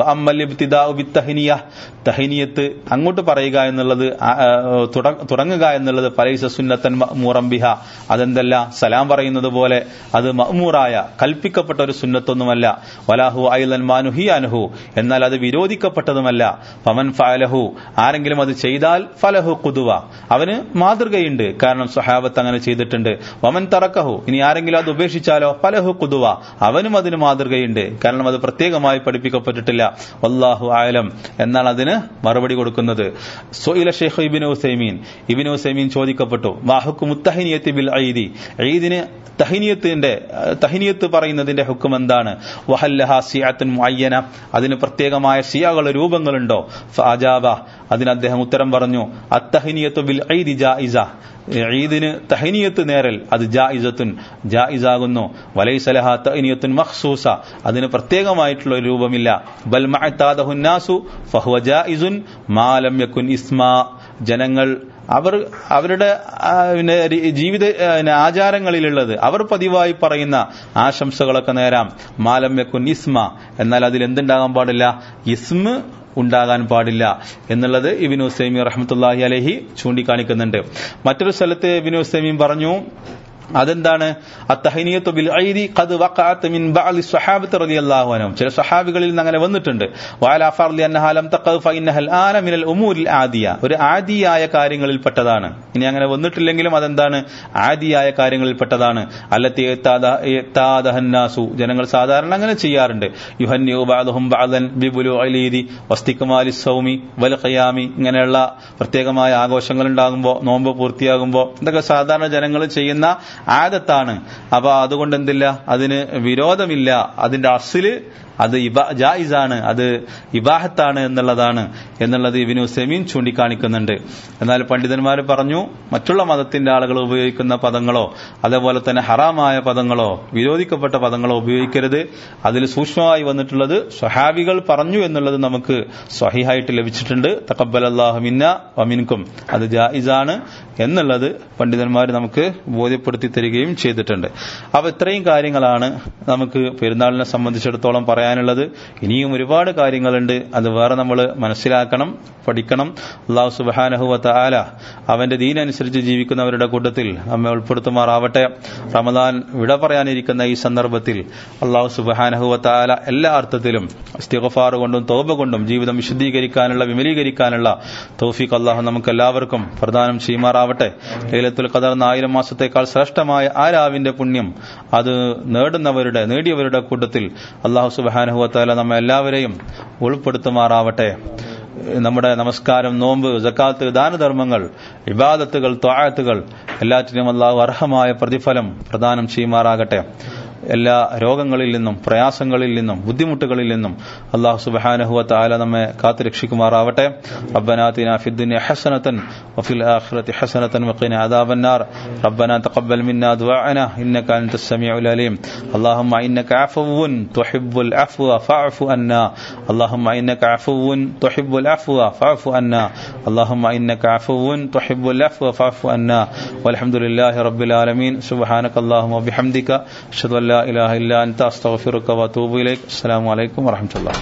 തഹിനിയ തഹിനിയത്ത് അങ്ങോട്ട് പറയുക എന്നുള്ളത് തുടങ്ങുക എന്നുള്ളത് പലൈസ സുന്നത്തൻ മൂറംബിഹ അതെന്തല്ല സലാം പറയുന്നത് പോലെ അത് മഹ്മൂറായ കൽപ്പിക്കപ്പെട്ട ഒരു സുന്നത്തൊന്നുമല്ല വലാഹു ഐലൻ മാനുഹി അനുഹു എന്നാൽ അത് വിരോധിക്കപ്പെട്ടതുമല്ല പമൻ ഫലഹു ആരെങ്കിലും അത് ചെയ്താൽ ഫലഹു കുതുവ അവന് മാതൃകയുണ്ട് കാരണം സഹാബത്ത് അങ്ങനെ ചെയ്തിട്ടുണ്ട് വമൻ തറക്കഹു ഇനി ആരെങ്കിലും അത് ഉപേക്ഷിച്ചാലോ ഫലഹു കുതുവ അവനും അതിന് മാതൃകയുണ്ട് കാരണം അത് പ്രത്യേകമായി പഠിപ്പിക്കപ്പെട്ടിട്ടില്ല അള്ളാഹു ആലം എന്നാണ് അതിന് മറുപടി കൊടുക്കുന്നത് സൊയില Sheikh Ibn Uthaymeen Ibn Uthaymeen ചോദിക്കപ്പെട്ടു വാഹുക്കു മുത്തഹിനിയത്തി ബിൽ ഐദി ഈദിന് തഹിനിയത്തിന്റെ തഹിനിയത്ത് പറയുന്നതിന്റെ ഹുക്കും എന്താണ് വഹല്ലഹ സിയാത്തുൻ മുഅയ്യന അതിന് പ്രത്യേകമായ സിയാകൾ രൂപങ്ങളുണ്ടോ ഫാജാബ അതിന് അദ്ദേഹം ഉത്തരം പറഞ്ഞു അത്തഹിനിയത്ത് ബിൽ ഐദി ജായിസ ഈദിന് തഹനിയത്ത് നേരൽ അത് ജായിസത്തുൻ ജായിസാകുന്നു വലൈസലഹ തഹനിയത്തുൻ മഖ്സൂസ അതിന് പ്രത്യേകമായിട്ടുള്ള ഒരു രൂപമില്ല ബൽ മഅതാദഹുന്നാസു ഫഹുവ ജായിസുൻ മാലം യക്കുൻ ഇസ്മാ ജനങ്ങൾ അവർ അവരുടെ പിന്നെ ജീവിത ആചാരങ്ങളിലുള്ളത് അവർ പതിവായി പറയുന്ന ആശംസകളൊക്കെ നേരാം മാലം യക്കുൻ ഇസ്മ എന്നാൽ അതിൽ എന്തുണ്ടാകാൻ പാടില്ല ഇസ്മ ഉണ്ടാകാൻ പാടില്ല എന്നുള്ളത് ഇബിനു സൈമി റഹ്മത്തുല്ലാഹി അലഹി ചൂണ്ടിക്കാണിക്കുന്നുണ്ട് മറ്റൊരു സ്ഥലത്ത് ഇബിനു സൈമീൻ പറഞ്ഞു അതെന്താണ് അത്തഹനിയത്തു ബിൽ ഐദി ഖദ് വഖഅത് മിൻ ബഅദി സ്വഹാബത്ത് റളിയല്ലാഹു അൻഹും ചില സ്വഹാബികളിൽ നിന്ന് അങ്ങനെ വന്നിട്ടുണ്ട് വഅല ഫർലി അന്നഹ ലം തഖദ് ഫഇന്നഹൽ ആന മിനൽ ഉമൂരിൽ ആദിയ ഒരു ആദിയായ കാര്യങ്ങളിൽ പെട്ടതാണ് ഇനി അങ്ങനെ വന്നിട്ടില്ലെങ്കിലും അതെന്താണ് ആദിയായ കാര്യങ്ങളിൽ പെട്ടതാണ് അല്ലത്തി യത്താദഹന്നാസു ജനങ്ങൾ സാധാരണ അങ്ങനെ ചെയ്യാറുണ്ട് യുഹന്നിയു ബഅദുഹും ബഅദൻ ബിബുലു അലീദി വസ്തിക്മാലി സൗമി വൽ ഖിയാമി ഇങ്ങനെയുള്ള പ്രത്യേകമായ ആഘോഷങ്ങൾ ഉണ്ടാകുമ്പോൾ നോമ്പ് പൂർത്തിയാകുമ്പോൾ ഇതൊക്കെ സാധാരണ ജനങ്ങൾ ചെയ്യുന്ന ആദത്താണ് അപ്പൊ അതുകൊണ്ട് എന്തില്ല അതിന് വിരോധമില്ല അതിന്റെ അസില് അത് ജായിസാണ് അത് ഇബാഹത്താണ് എന്നുള്ളതാണ് എന്നുള്ളത് ഇബിനു സെമീൻ ചൂണ്ടിക്കാണിക്കുന്നുണ്ട് എന്നാൽ പണ്ഡിതന്മാർ പറഞ്ഞു മറ്റുള്ള മതത്തിന്റെ ആളുകൾ ഉപയോഗിക്കുന്ന പദങ്ങളോ അതേപോലെ തന്നെ ഹറാമായ പദങ്ങളോ വിരോധിക്കപ്പെട്ട പദങ്ങളോ ഉപയോഗിക്കരുത് അതിൽ സൂക്ഷ്മമായി വന്നിട്ടുള്ളത് സ്വഹാബികൾ പറഞ്ഞു എന്നുള്ളത് നമുക്ക് സ്വഹിഹായിട്ട് ലഭിച്ചിട്ടുണ്ട് തക്കബൽ അള്ളാഹു മിന്ന വമിൻകും അത് ജായിസാണ് എന്നുള്ളത് പണ്ഡിതന്മാർ നമുക്ക് ബോധ്യപ്പെടുത്തി തരികയും ചെയ്തിട്ടുണ്ട് അപ്പൊ ഇത്രയും കാര്യങ്ങളാണ് നമുക്ക് പെരുന്നാളിനെ സംബന്ധിച്ചിടത്തോളം പറയാനുള്ളത് ഇനിയും ഒരുപാട് കാര്യങ്ങളുണ്ട് അത് വേറെ നമ്മൾ മനസ്സിലാക്കണം പഠിക്കണം അള്ളാഹു സുബാനഹുവത്ത ആല അവന്റെ ദീനനുസരിച്ച് ജീവിക്കുന്നവരുടെ കൂട്ടത്തിൽ നമ്മെ ഉൾപ്പെടുത്തുമാറാവട്ടെ റമദാൻ വിട പറയാനിരിക്കുന്ന ഈ സന്ദർഭത്തിൽ അള്ളാഹു സുബാനഹുവത്ത ആല എല്ലാ അർത്ഥത്തിലും ഇസ്തിഗഫാർ കൊണ്ടും തോപ കൊണ്ടും ജീവിതം വിശുദ്ധീകരിക്കാനുള്ള വിമലീകരിക്കാനുള്ള തൗഫീഖ് അള്ളാഹു നമുക്ക് എല്ലാവർക്കും പ്രദാനം ചെയ്യുമാറാവട്ടെ ലൈലത്തുൽ ഖദർ ആയിരം മാസത്തേക്കാൾ ശ്രേഷ്ഠമായ ആ രാവിന്റെ പുണ്യം അത് നേടുന്നവരുടെ നേടിയവരുടെ കൂട്ടത്തിൽ അള്ളാഹു സുബാനുഹുവത്താല നമ്മെ എല്ലാവരെയും ഉൾപ്പെടുത്തുമാറാവട്ടെ നമ്മുടെ നമസ്കാരം നോമ്പ് ജക്കാത്ത് ദാനധർമ്മങ്ങൾ ഇബാദത്തുകൾ ത്വാഴത്തുകൾ എല്ലാറ്റിനും അള്ളാഹു അർഹമായ പ്രതിഫലം പ്രദാനം ചെയ്യുമാറാകട്ടെ എല്ലാ രോഗങ്ങളിൽ നിന്നും പ്രയാസങ്ങളിൽ നിന്നും ബുദ്ധിമുട്ടുകളിൽ നിന്നും അള്ളാഹു സുബാനഹുവ താല നമ്മെ കാത്തുരക്ഷിക്കുമാറാവട്ടെ ربنا آتنا في الدنيا حسنة وفي الآخرة حسنة وقنا عذاب النار ربنا تقبل منا دعاءنا إنك أنت السميع العليم اللهم إنك عفو تحب العفو فاعف عنا اللهم إنك عفو تحب العفو فاعف عنا اللهم إنك عفو تحب العفو فاعف عنا والحمد لله رب العالمين سبحانك اللهم وبحمدك أشهد أن لا إله إلا أنت أستغفرك وأتوب إليك السلام عليكم ورحمة الله